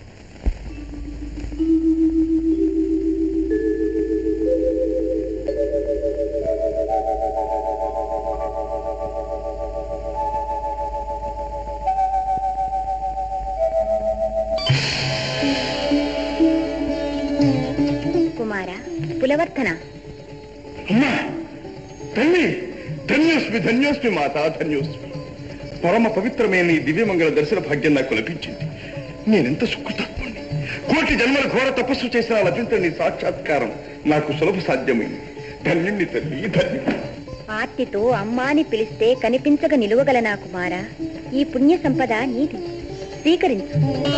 కుమార పులవర్ధన అమ్మా తల్లి ధన్యోస్మి ధన్యోస్మి మాత ధన్యోస్మి పరమ పవిత్రమైన ఈ దివ్యమంగళ దర్శన భాగ్యం నాకు లభించింది నేనెంత సుకృతాత్ముణ్ణి కోటి జన్మల ఘోర తపస్సు చేసిన లభించని సాక్షాత్కారం నాకు సులభ సాధ్యమైంది ధన్యుణ్ణి తల్లి ధన్యుణ్ణి ఆర్తితో అమ్మా అని పిలిస్తే కనిపించక నిలువగల నా కుమార ఈ పుణ్య సంపద నీది స్వీకరించు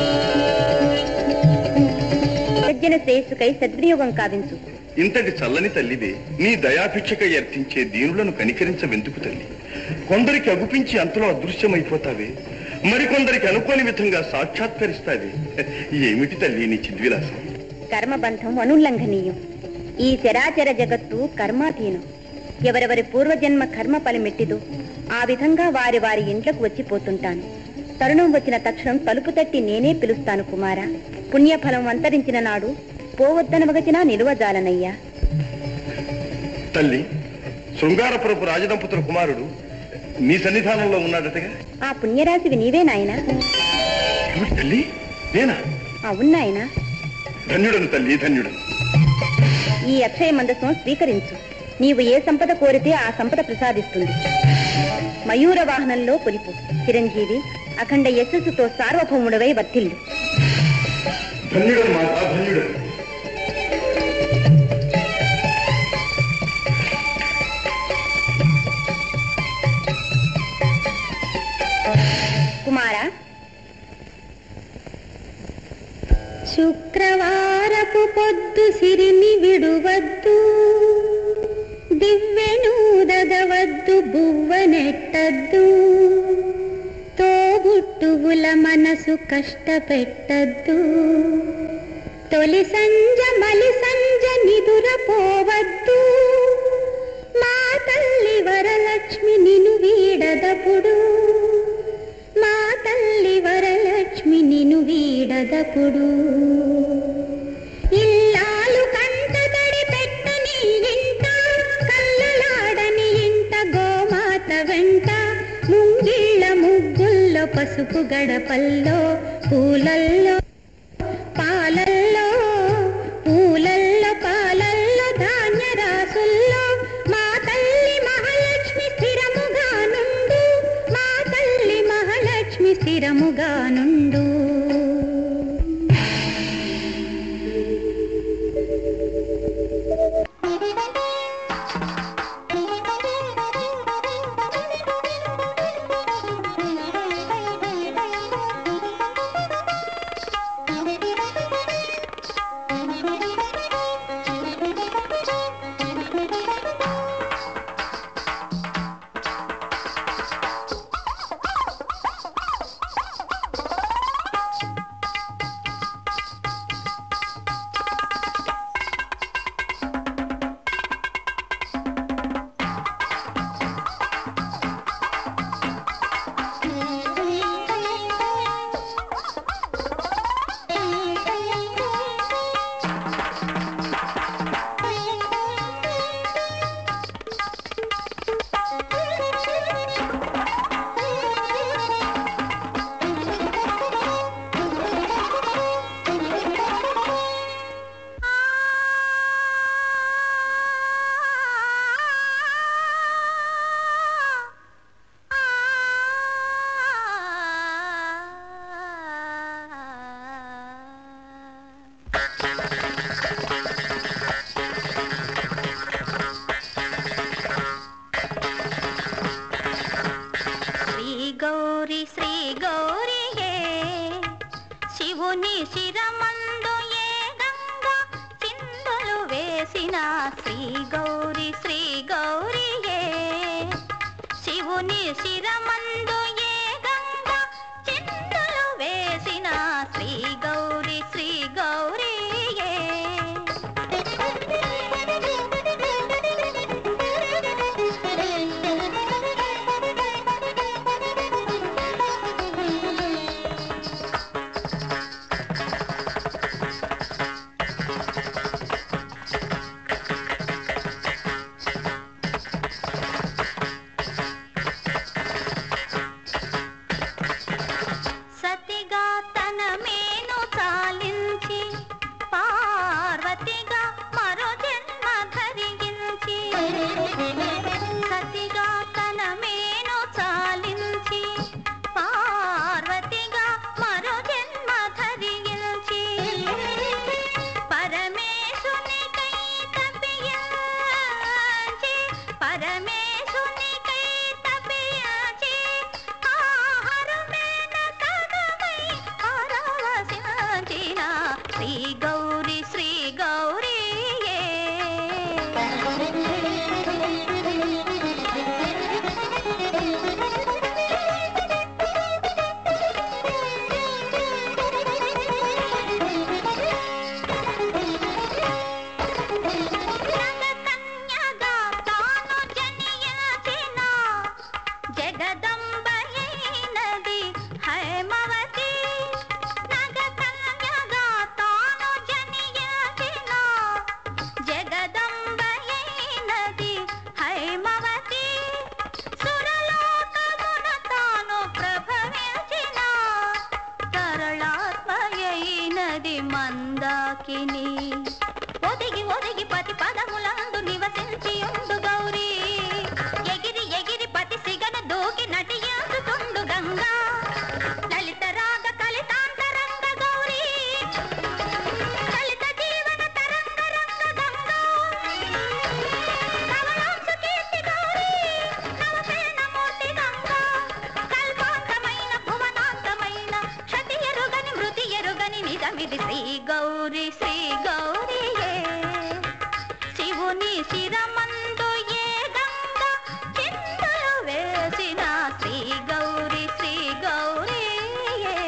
సజ్జన శ్రేయస్సుకై సద్వినియోగం కావించు ఇంతటి చల్లని తల్లివే నీ దయాభిక్షకై అర్థించే దీనులను కనికరించవెందుకు తల్లి కొందరికి అగుపించి అంతలో అదృశ్యమైపోతావే మరికొందరికి అనుకోని విధంగా సాక్షాత్కరిస్తావే ఏమిటి తల్లి నీ చిద్విలాసం కర్మబంధం అనుల్లంఘనీయం ఈ చరాచర జగత్తు కర్మాధీనం ఎవరెవరి పూర్వజన్మ కర్మ ఫలమెట్టిదో ఆ విధంగా వారి వారి ఇంట్లకు వచ్చిపోతుంటాను తరుణం వచ్చిన తక్షణం తలుపు తట్టి నేనే పిలుస్తాను కుమార పుణ్యఫలం అంతరించిన నాడు పోవద్దనవగచినా నిలువజాలనయ్యా తల్లి శృంగారపురపు రాజదంపతుల కుమారుడు నీ సన్నిధానంలో ఉన్నాడటగా ఆ పుణ్యరాశివి నీవే నాయనా ఏమిటి తల్లి నేనా అవునాయనా ధన్యుడను తల్లి ధన్యుడను ఈ అక్షయ మందసం స్వీకరించు నీవు ఏ సంపద కోరితే ఆ సంపద ప్రసాదిస్తుంది మయూర వాహనంలో కొలిపు చిరంజీవి అఖండ యశస్సుతో సార్వభౌముడవై వర్తిల్లు ధన్యుడను మాత ధన్యుడను కుమార శుక్రవారపు పొద్దు సిరిని విడువద్దు దివ్వెనూదగవద్దు బువ్వనెట్టద్దు తోబుట్టువుల మనసు కష్టపెట్టద్దు తొలి సంజ మలి సంజ నిదురపోవద్దు మా తల్లి వరలక్ష్మి నిను వీడదపుడు మా తల్లి వరలక్ష్మి నిను వీడదపుడు ఇల్లాలు కంటతడి పెట్టని ఇంట కల్లలాడని ఇంట గోమాత వెంట ముంగిళ్ళ ముగ్గుల్లో పసుపు గడపల్లో పూలల్లో పాలల్లో పూలల్లో పాలల్లో ధాన్య రాసుల్లో మా తల్లి మహాలక్ష్మి స్థిరముగా నుండు మా తల్లి మహాలక్ష్మి స్థిరముగా నుండు గౌరి శ్రీ గౌరియే శివుని శిరమందు ఏ గంగ చిందులు వేసిన శ్రీ గౌరి శ్రీ గౌరియే శివుని శిరమందు ఏ గంగ చిందులు వేసిన శ్రీ గౌరి శ్రీ గౌరియే సతిగా తన మేను చాలించి పార్వతిగా మరో జన్మ ధరించి సతిగా తన మేను చాలించి పార్వతిగా మరో జన్మ ధరించి పరమేశునికై తప్పించి పరమేశునికై తప్పించి ఆహారమేన తగమై పరవశించిన శ్రీ గౌరి శ్రీ గౌరీయే నగకన్యగా తాను జనించిన జగదంబయైనది హైమవతి నగకన్యగా తాను జనించిన జగదంబయైనది హైమవతి సురలోకమున తాను ప్రభవించిన తరళాత్మయైనది మందాకిని ఒదిగి ఒదిగి పతి పదములందు నివసించి ఉండు గౌరీ ఎగిరి ఎగిరి పతి సిగను దూకి నటియాసుతుండు గంగా లలిత రాగ కలితాంతరంగ గౌరీ లలిత జీవన తరంగ రంగ గంగా నవలాంశ కీర్తి గౌరీ నవసేన మూర్తి గంగా కల్పాంతమైన భువనాంతమైన క్షతి ఎరుగని మృతి ఎరుగని నిజమిది శ్రీ గౌరి శ్రీ గౌరియే శివుని శిరమందు ఏ గంగ చింతలు వేసిన శ్రీ గౌరి శ్రీ గౌరియే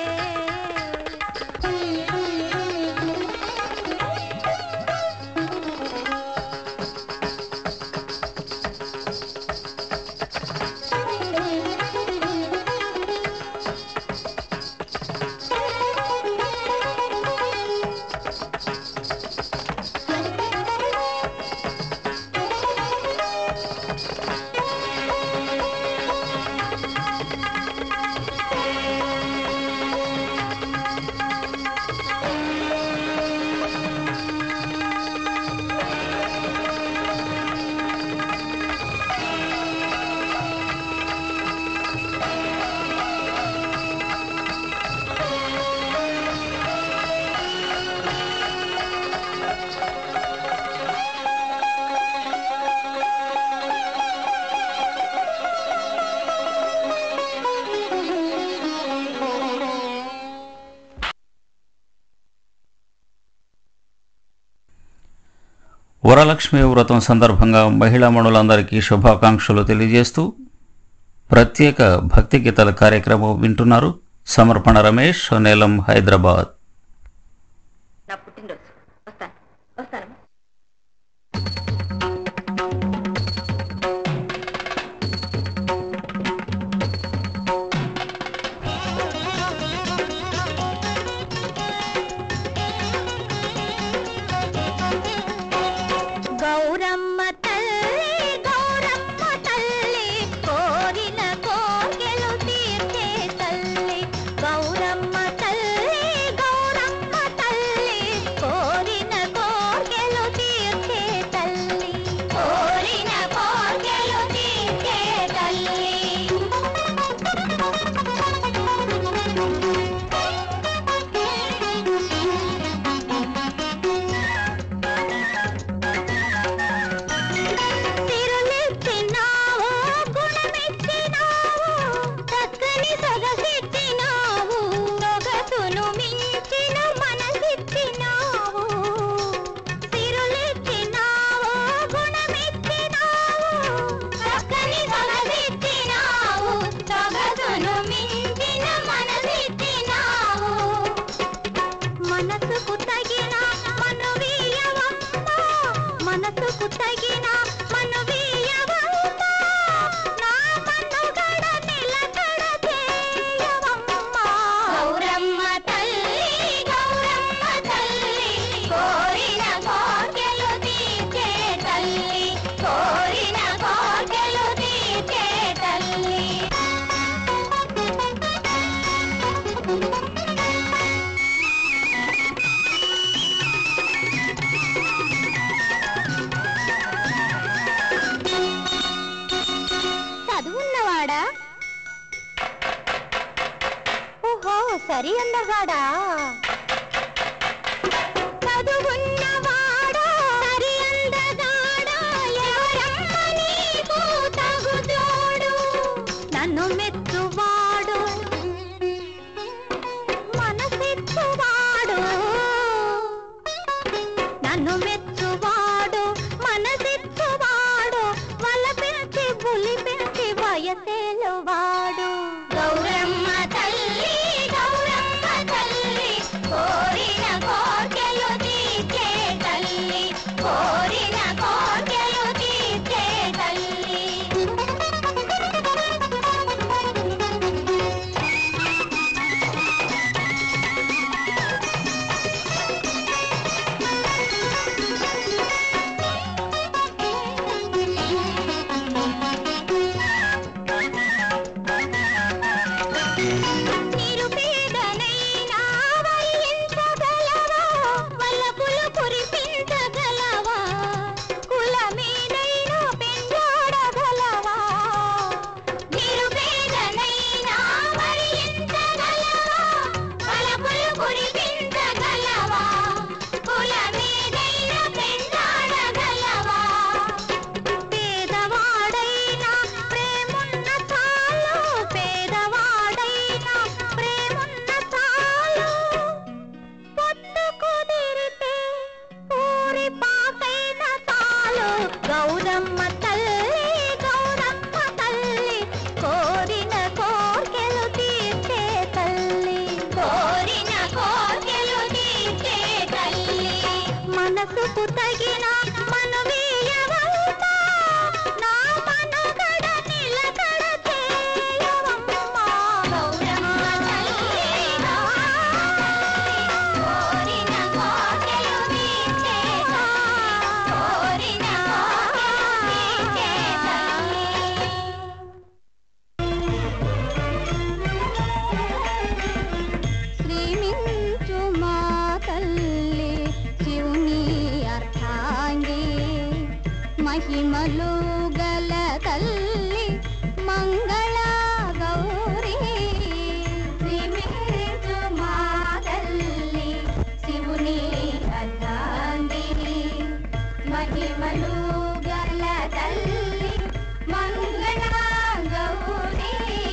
వరలక్ష్మి వ్రతం సందర్భంగా మహిళా మణులందరికీ శుభాకాంక్షలు తెలియజేస్తూ ప్రత్యేక భక్తి గీతాల కార్యక్రమం వింటున్నారు సమర్పణ రమేష్ నేలం హైదరాబాద్ నా పుట్టినరోజు వస్తాను వస్తాను గౌరమ్మ తల్లి గౌరమ్మ తల్లి కోరిన కోర్కెలు తీర్చే తల్లి గౌరమ్మ తల్లి గౌ సరి అందగాడా చదువున్నవాడా సరి అందగాడా ఎవరమ్మ నీకు తగుదోడు నన్ను మెచ్చువాడు మనసిచ్చువాడు నన్ను మెచ్చువాడు మనసిచ్చువాడు వల పిలిచి బులి పిలిచి వయసేలువాడు గౌరమ్మ తల్లి గౌరమ్మ తల్లి కోరిన కోర్కెలు తీర్చే తల్లి కోరిన కోర్కెలు తీర్చే తల్లి నిరుపేదనైనా వరించగలవా వల్లపులు కురిపించగలవా కులమీదైనా పెంచాడగలవా నిరుపేదనైనా వరించగలవా వల్లపులు కురిపించగలవా కులమీదైనా పెంచాడగలవా పేదవాడైనా ప్రేమున్న చాలు పేదవాడైనా ప్రేమున్న చాలు పొట్టు కుదిరితే ఊరి పాకైన చాలు గౌరమ్మ తల్లి గౌరమ్మ తల్లి కోరిన కోర్కెలు తీర్చే తల్లి కోరిన కోర్కెలు తీర్చే తల్లి మనసుకు తగిన మనవీయవమ్మా నా మనుగడ నిలకడ చేయవమ్మా గౌరమ్మ తల్లి కోరిన కోర్కెలు తీర్చే కోరిన కోర్కెలు తీర్చే శ్రీమించు మా తల్లి శివుని అర్థాంగి మహిమలు గల తల్లి మంగళ గౌరీ శ్రీమించు మా తల్లి శివుని అర్థాంగి మహిమలు గల తల్లి మంగళ గౌరీ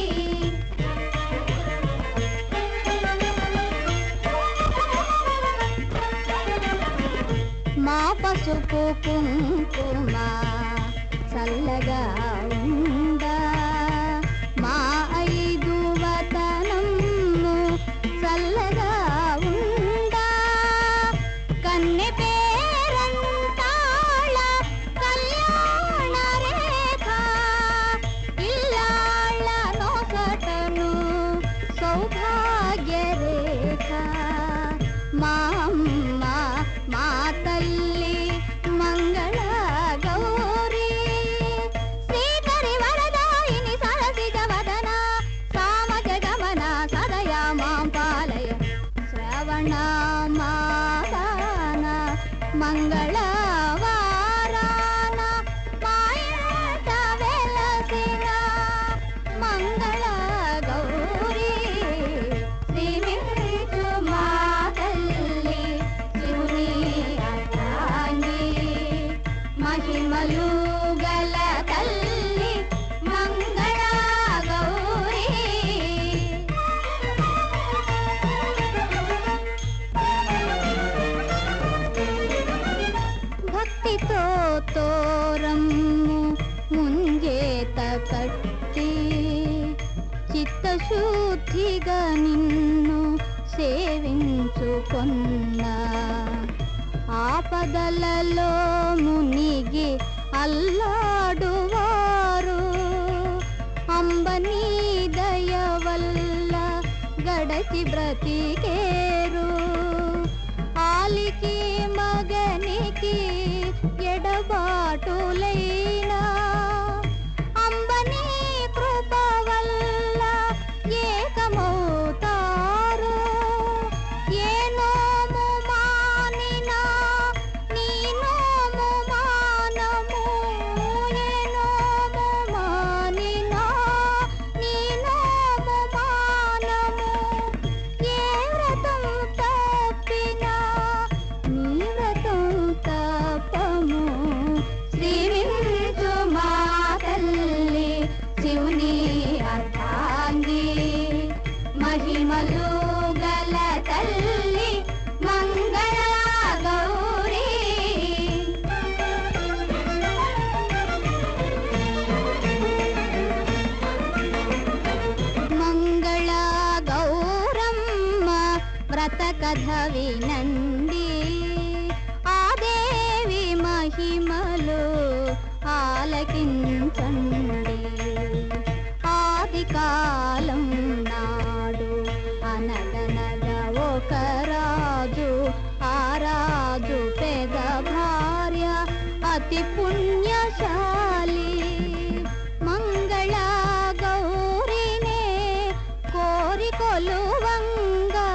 మా పసుపు కుంకుమ చల్లగా ఉందా మా ఐదు వతనము చల్లగా ఉందా కన్నె పేరంతాళ కళ్యాణ రేఖ ఇల్లాళ్ళ నొసటను సౌభాగ్య రేఖ మా అమ్మ మా తల్లి మంగళ గౌరీ శ్రీకరి వరదాయిని సరసిజ వదన సామజ గమన సదయా మాం పాలయ శ్రవణ మాసాన మంగళ వారాన మాయట వెలసిన మంగళ గౌరీ శ్రీమించు మా తల్లి శివుని అర్థాంగి మహిమలు గల తల్లి మంగళ గౌరీ భక్తితో తోరమ్ము ముంగేత కట్టి చిత్తశుద్ధిగా నిన్ను సేవించుకొన్నా ఆపదలలో మునిగి అల్లాడువారు అంబనీ దయ వల్ల గడచి బ్రతికేరు ఆలికి మగనికి ఎడబాటులైనా అంబనీ కృప వల్ల ఏకమవుతారు ఏ నోము మానినా నీ నోము మానము ఏ నోము మానినా నీ నోము మానము ఏ కథ వినండి ఆ దేవి మహిమలు ఆలకించండి ఆది కాలం నాడు అనగనగ ఒక రాజు ఆ రాజు పెద భార్య అతి పుణ్యశాలి మంగళ గౌరినే కోరి కొలువంగా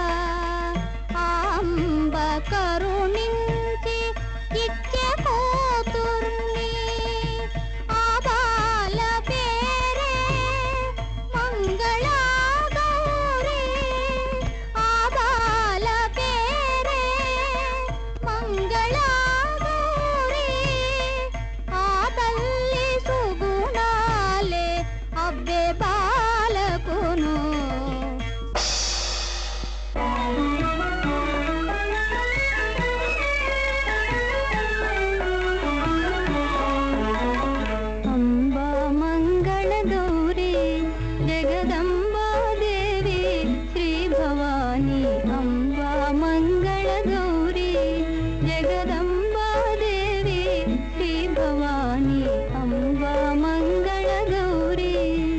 అంబ కరుణించి ఇచ్చే కూతుర్ని ఆ బాల పేరే మంగళ గౌరీ ఆ బాల పేరే మంగళ గౌరీ ఆ తల్లి సుగుణాలే అబ్బే బాలకును అంబా మంగళ గౌరీ జగదంబా దేవి శ్రీ భవాని అంబా మంగళ గౌరీ జగదంబా దేవి శ్రీ భవాని అంబా మంగళ గౌరీ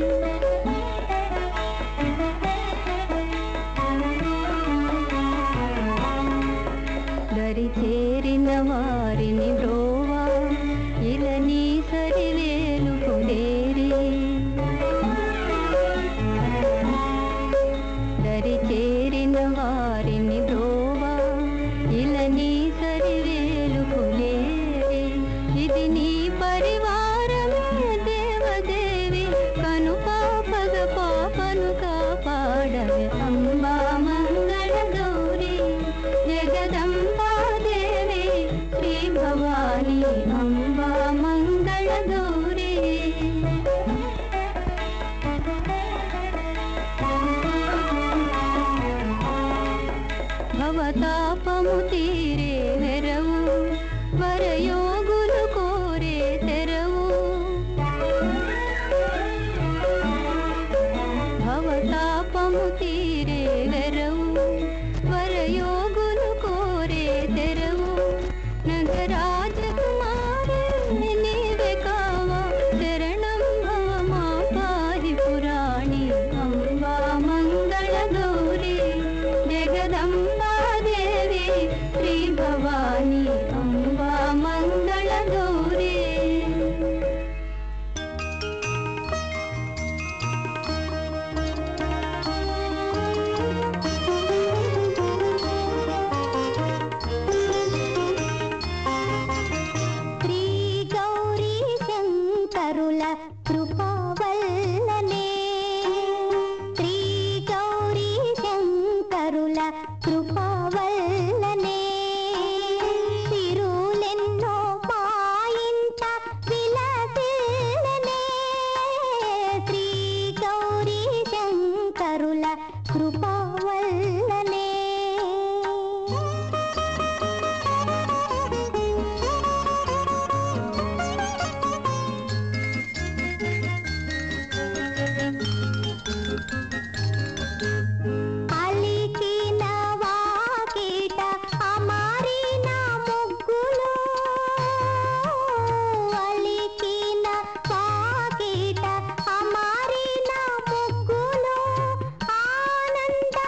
దరి చేరిన వారిని బ్రోవా ఇలని సరివేలు కుదేరి దరి చేరిన వారిని బ్రోవా ఇలని సరివేలు కులేరి ఇది నీ పరివారమే దేవదేవి కను పాపగ పాపను కాపాడవే అంబా మంగళ గౌరీ జగదంబా దేవి శ్రీ భవాని అంబా మంగళ గౌరీ భవతాపము తీరే వెరవు వరయోగులు కోరే తెరవు భవతాపము తీరే వెరవు వరయోగులు కోరే తెరవు నగరాజకుమారే నీవే కావా శరణం భవ మా పారి పురాణి అంబా మంగళ గౌరీ జగదంబా దేవి శ్రీ భవాని అంబా మంగళ గౌరీ శ్రీ గౌరీ శంకరుల కృపవల్లనే శ్రీ గౌరీ శంకరుల కృపవల్లనే సిరులెన్నో పాయించ విలసిల్లనే శ్రీ గౌరీ శంకరుల కృపవల్లనే అలికిన వాకిట అమారిన ముగ్గులు అలికిన వాకిట అమారిన ముగ్గులు ఆనంద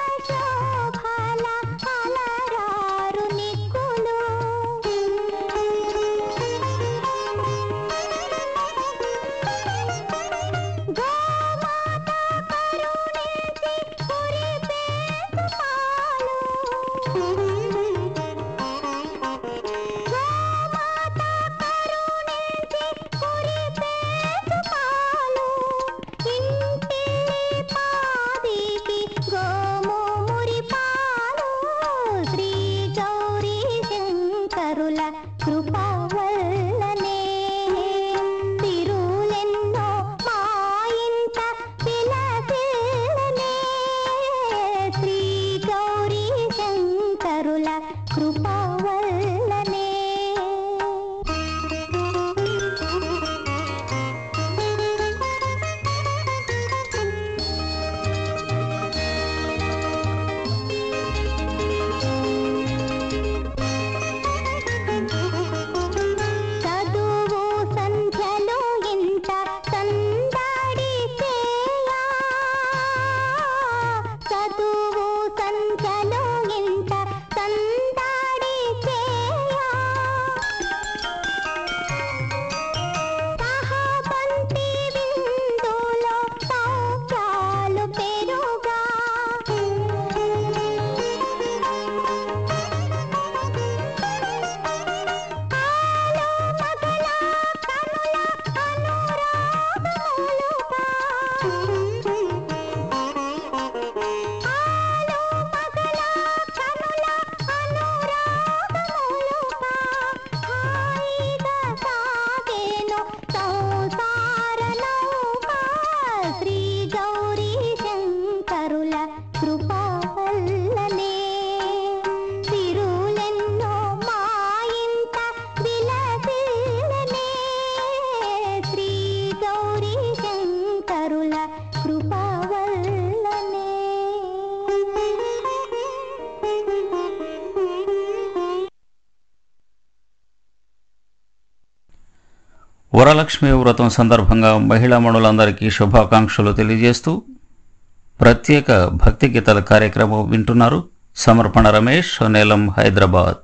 వరలక్ష్మి వ్రతం సందర్భంగా మహిళా మణులందరికీ శుభాకాంక్షలు తెలియజేస్తూ ప్రత్యేక భక్తి గీతాల కార్యక్రమం వింటున్నారు సమర్పణ రమేష్ నేలం హైదరాబాద్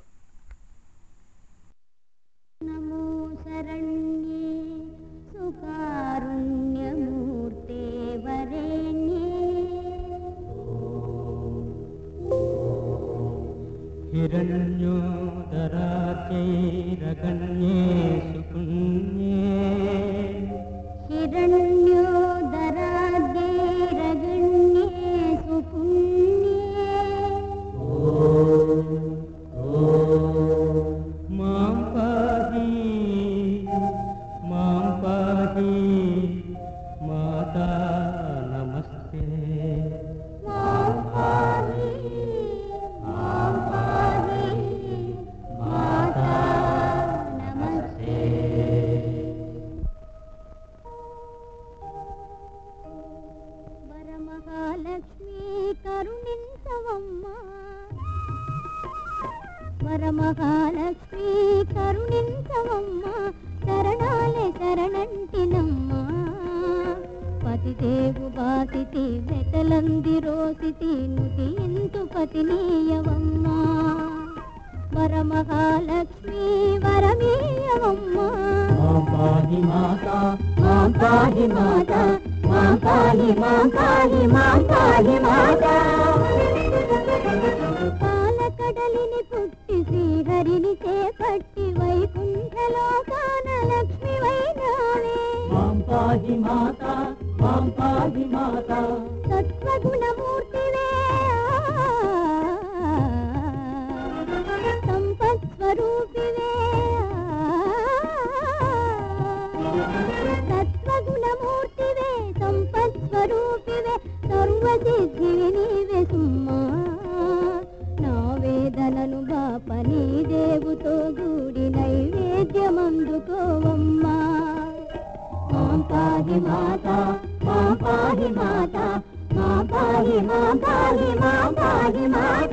నమో శరణ్యే సుకారుణ్యమూర్తే వరేణ్యే हिरण्योदराद्यैरगण्ये सुपुण्ये मां पाहि मां पाहि माता नमस्ते వరమహాలక్ష్మి కరుణించవమ్మా వరమహాలక్ష్మి కరుణించవమ్మా శరణాలే శరణంటినమ్మా పతిదేవు బాసితి వెతలంది రోసితి నుతి ఇంతు పతినీయవమ్మా వరమహాలక్ష్మి వరమీయవమ్మా మాం పాహి మాత మాం పాహి మాత మాం పాహి మాం పాహి మాం పాహి మాత పాలకడలిని పుట్టి శ్రీహరిని చేపట్టి వైకుంఠలోకాన లక్ష్మి వైనావే మాం పాహి మాత మాం పాహి మాత సత్వగుణమూర్తివే సంపత్ స్వరూపివే సత్వగుణమూర్తివే సంపత్ స్వరూపివే సర్వసిద్ధివి నీవే సుమ్మా నా వేదనను బాప నీ దేవుతో గూడి నైవేద్యమందుకోవమ్మా మాం పాహి మాత మాం పాహి మాత మాం పాహి మాం పాహి మాం పాహి మాత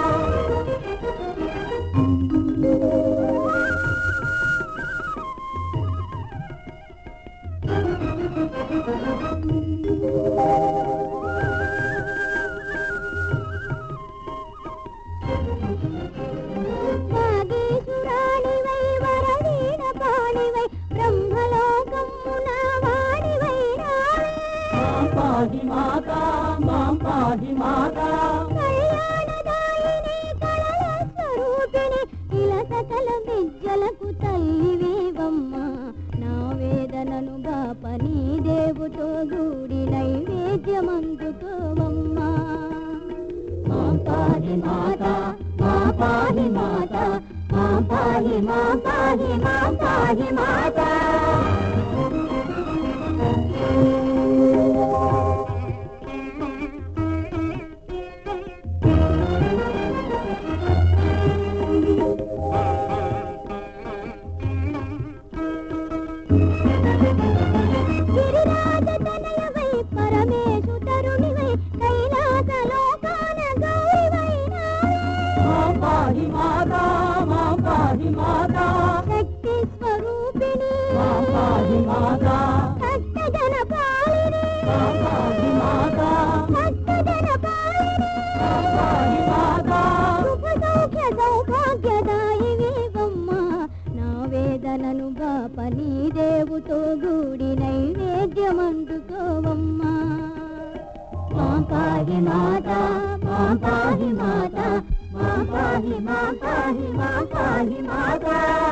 వాగీసురాణివై వరవీణ పాణివై బ్రహ్మలోకమ్మున వాణివై రావే మాం పాహి మాత మాం పాహి మాత కళ్యాణదాయిని కళల స్వరూపిణి ఇలా సకల విద్యలకు తల్లివేవమ్మ నా వేదనను బాప నీ దేవుతో గూడి నైవేద్యమందుకోవమ్మా మా పాహి మాత మా పాహి మాత మా పాహి మా పాహి మా పాహి మాత గిరిరాజతనయవై పరమేశు తరుణివై కైలాసలోకాన గౌరివై నావే మాం పాహి మాత మాం పాహి మాత శక్తి స్వరూపిణి మాం పాహి మాత భక్తజన పాలిని మాం పాహి మాత భక్తజన పాలిని మాం పాహి మాత శుభ సౌఖ్య సౌభాగ్యదాయివేవమ్మ నా వేదనను బాప నీ దేవుతో గూడి నైవేద్యమందుకోవమ్మా మా పాహి మాత మా పాహి మాత మా పాహి మా పాహి మా పాహి మాత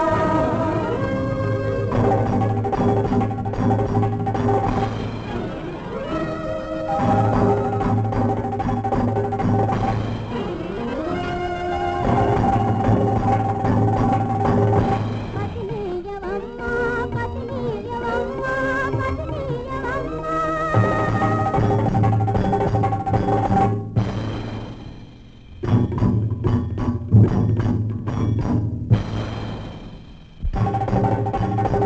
పతినీయవమ్మ పతినీయవమ్మ పతినీయవమ్మ మాం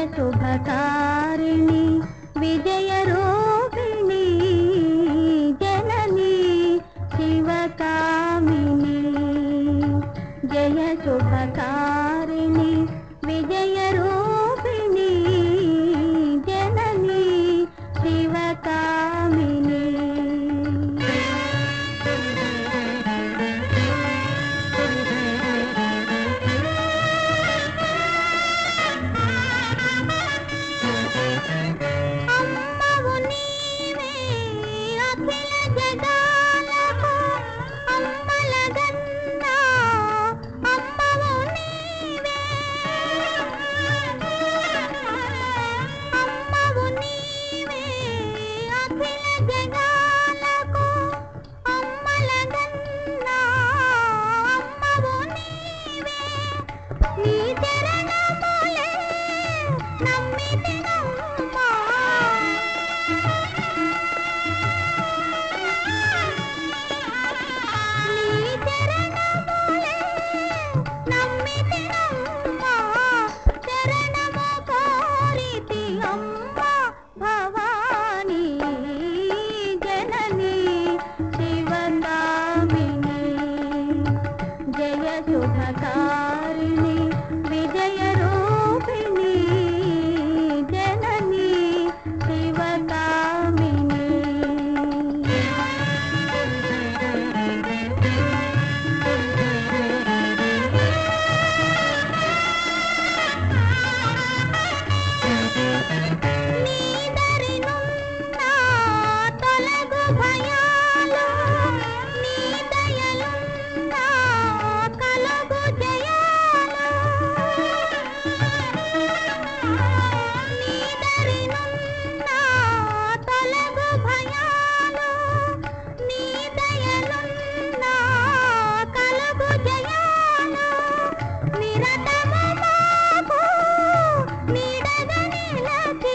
శుభకారిణి విజయ రూపిణి జనని శివకామిని జయ శుభకారిణి విజయ రూపిణి జనని శివకామిని అమ్మవు నీవే అఖిల జగాలకు అమ్మలగన్నా అమ్మవు నీవే అమ్మవు నీవే అఖిల జగాలకు అమ్మలగన్నా అమ్మవు నీవే నీ చరణములే నమ్మితినమ్మా నీ చరణములే నమ్మితినమ్మా చరణము కోరితి అమ్మా భవానీ జనని శివకామిని జయ శుభకారిణి విజయ రూపిణి జనని శివకామిని నీదరినున్న తొలగు భయాలు నీ దయలున్న కలుగు జయాలు నీదరినున్న తొలగు భయాలు నీ దయలున్న కలుగు జయాలు నిరతము మాకు నీడగా నిలచి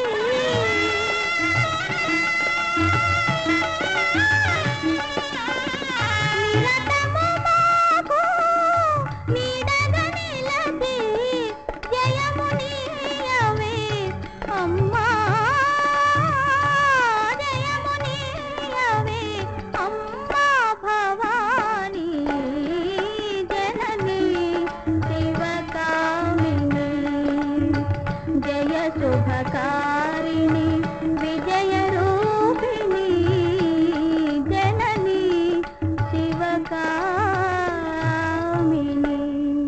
నిరతము మాకు నీడగా నిలచి జయము నీయవే అమ్మా జయము నీయవే అమ్మా భవానీ జనని శివకామిని జయ శుభకారిణి విజయ రూపిణి జనని శివకామిని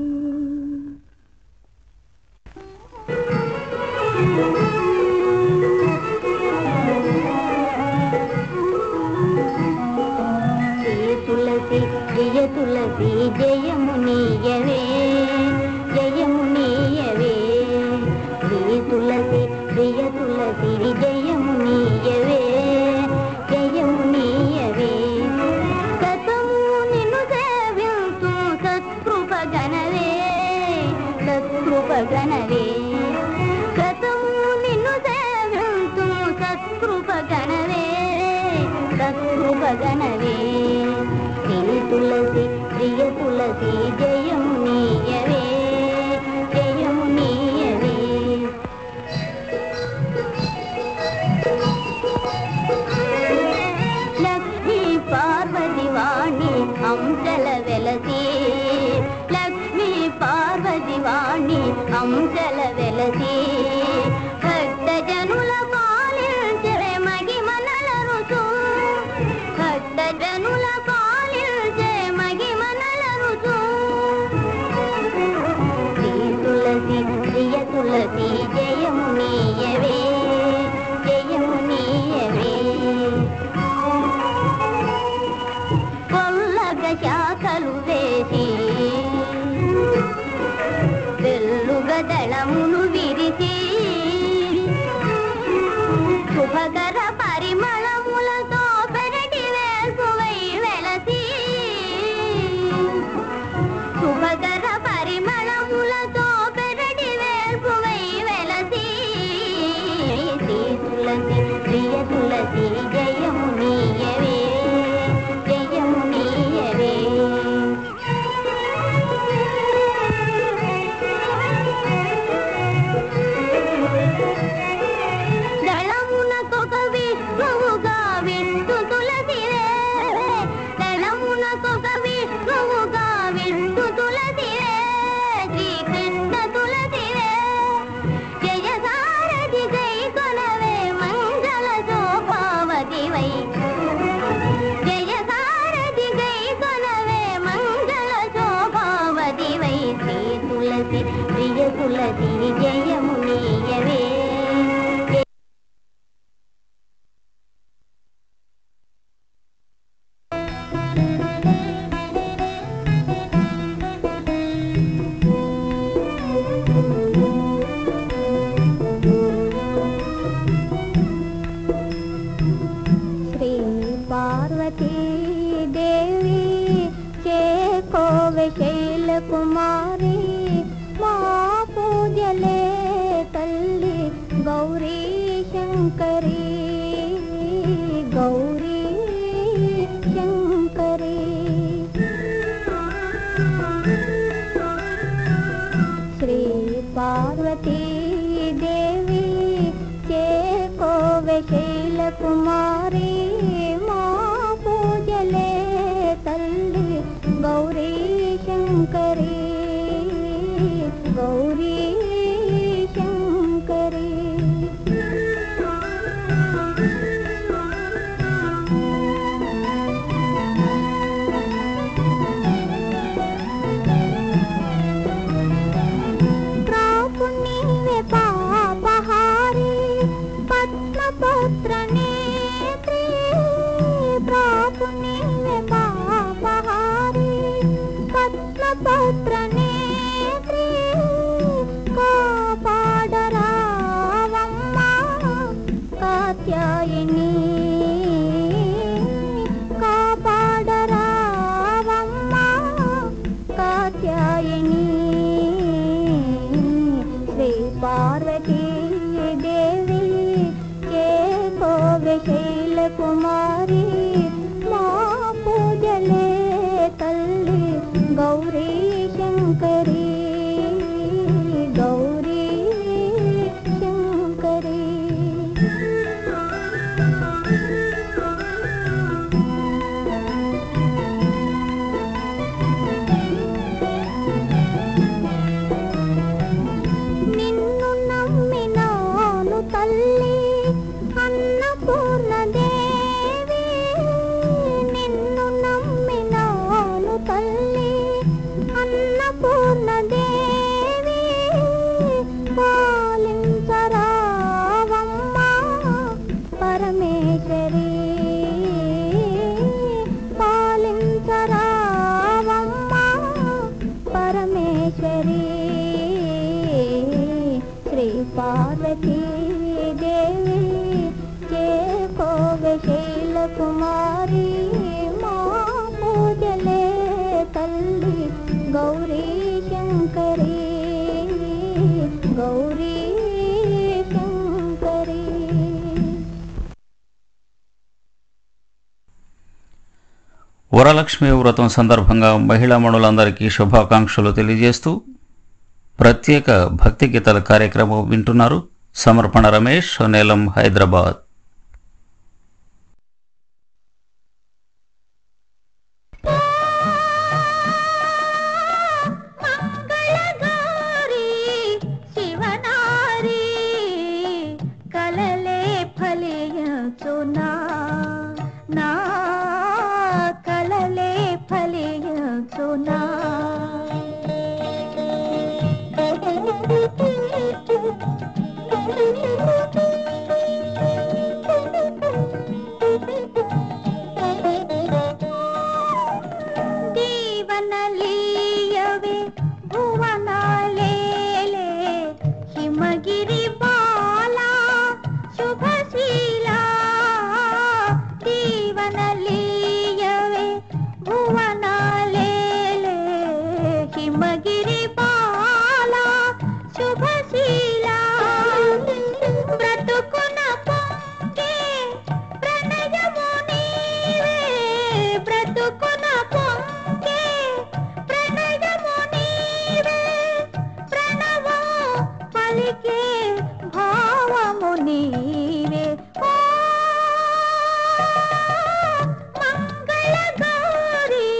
శ్రీ తులసి జయ తులసి జయము నీయవే జయము నీయవే శ్రీ తులసి జయ తులసి జయము నీయవే జయము నీయవే సతము నిన్ను సేవింతు సత్కృప గణవే సత్కృప గణవే సతము నిన్ను సేవింతు సత్కృప గణవే సత్కృప గణవే శ్రీ తులసి ప్రియ తులసి జయము నీయవే జయము నీయవే లక్ష్మీ పార్వతి వాణి అంశల వెలసి లక్ష్మీ పార్వతి వాణి అంశల వెలసి భక్త జనుల పాలించవే మగిమనల రుచు భక్త జనుల పాలించే మగిమనల రుచు శ్రీ తులసి ప్రియ తులసి జయము నీయవే జయము నీయవే కొల్లగ శాఖలు వేసి వెల్లుగ దళమును విరిసి శుభకర పరిమళములతో పెరటి వేసువై వెలసి శుభకర పరిమళములతో పెరటి వేసువై వెలసి శ్రీ తులసి ప్రియ తులసి జయము నీయవే జయము నీయవే జగమునకొక విష్ణువుగా విష్ణు తులసివే శ్రీకృష్ణ తులసివే జయ సారథి గై కొనవే మంగళ శోభావతివై జయ సారథి గై కొనవే మంగళ శోభావతివై శ్రీ తులసి ప్రియ తులసి జయమునీయవే శ్రీ పార్వతీ దేవి చేకోవె శైల కుమారి మా పూజలే తల్లి గౌరీ శంకరి గౌరీ శంకరి శ్రీ పార్వతీ దేవి చేకోవె శైల కుమారి మా పూజలే తల్లి గౌరీ శంకరి గౌరీ శంకరి ప్రాపు నీవే పాపహారి పద్మపత్ర నేత్రి ప్రాపు నీవే పాపహారి పద్మపత్ర నేత్రి కాపాడరావమ్మా కాత్యాయని కాపాడరావమ్మా కాత్యాయని శ్రీ పార్వతీ దేవి చేకోవె శైల కుమారి మా పూజలే తల్లి గౌరీ శంకరి గౌరీ శంకరి నిన్ను నమ్మినాను తల్లి అన్నపూర్ణ దేవి నిన్ను నమ్మినాను తల్లి అన్నపూర్ణ దేవి పాలించరావమ్మా పరమేశ్వరి పాలించరావమ్మా పరమేశ్వరి శ్రీ పార్వతీ దేవి చేకోవె శైల కుమారి మా పూజలే తల్లి గౌరీ శంకరి గౌరీ శంకరి వరలక్ష్మి వ్రతం సందర్భంగా మహిళా మణులందరికీ శుభాకాంక్షలు తెలియజేస్తూ ప్రత్యేక భక్తి గీతాల కార్యక్రమం వింటున్నారు సమర్పణ రమేష్ నేలం హైదరాబాద్ మంగళగారి శివనారి కలలే ఫలించునా నా కలలే ఫలించునా దీవనలీయవే భువనాలేలే హిమగిరి బాలా శుభశీలా దీవనలీయవే భువనాలేలే హిమగిరి బాలా శుభశీలా బ్రతుకున పొంగే ప్రణయము నీవే బ్రతుకున పొంగే ప్రణయము నీవే ప్రణవో పలికే భావము నీవే ఓ మంగళగౌరీ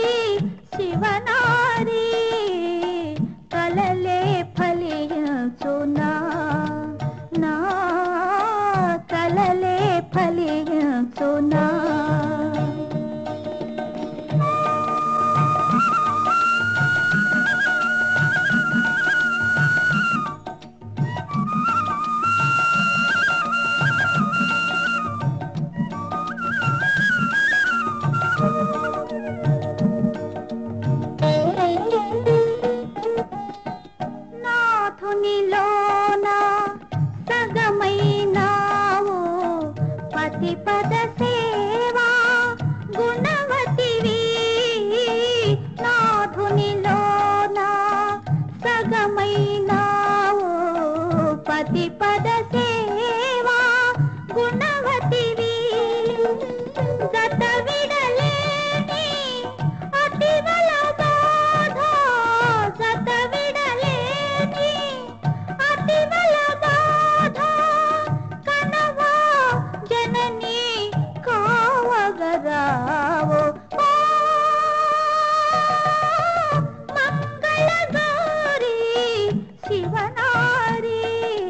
శివనారి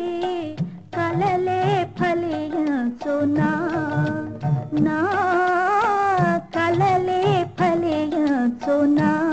కలలే ఫలించునా నా కలలే ఫలించునా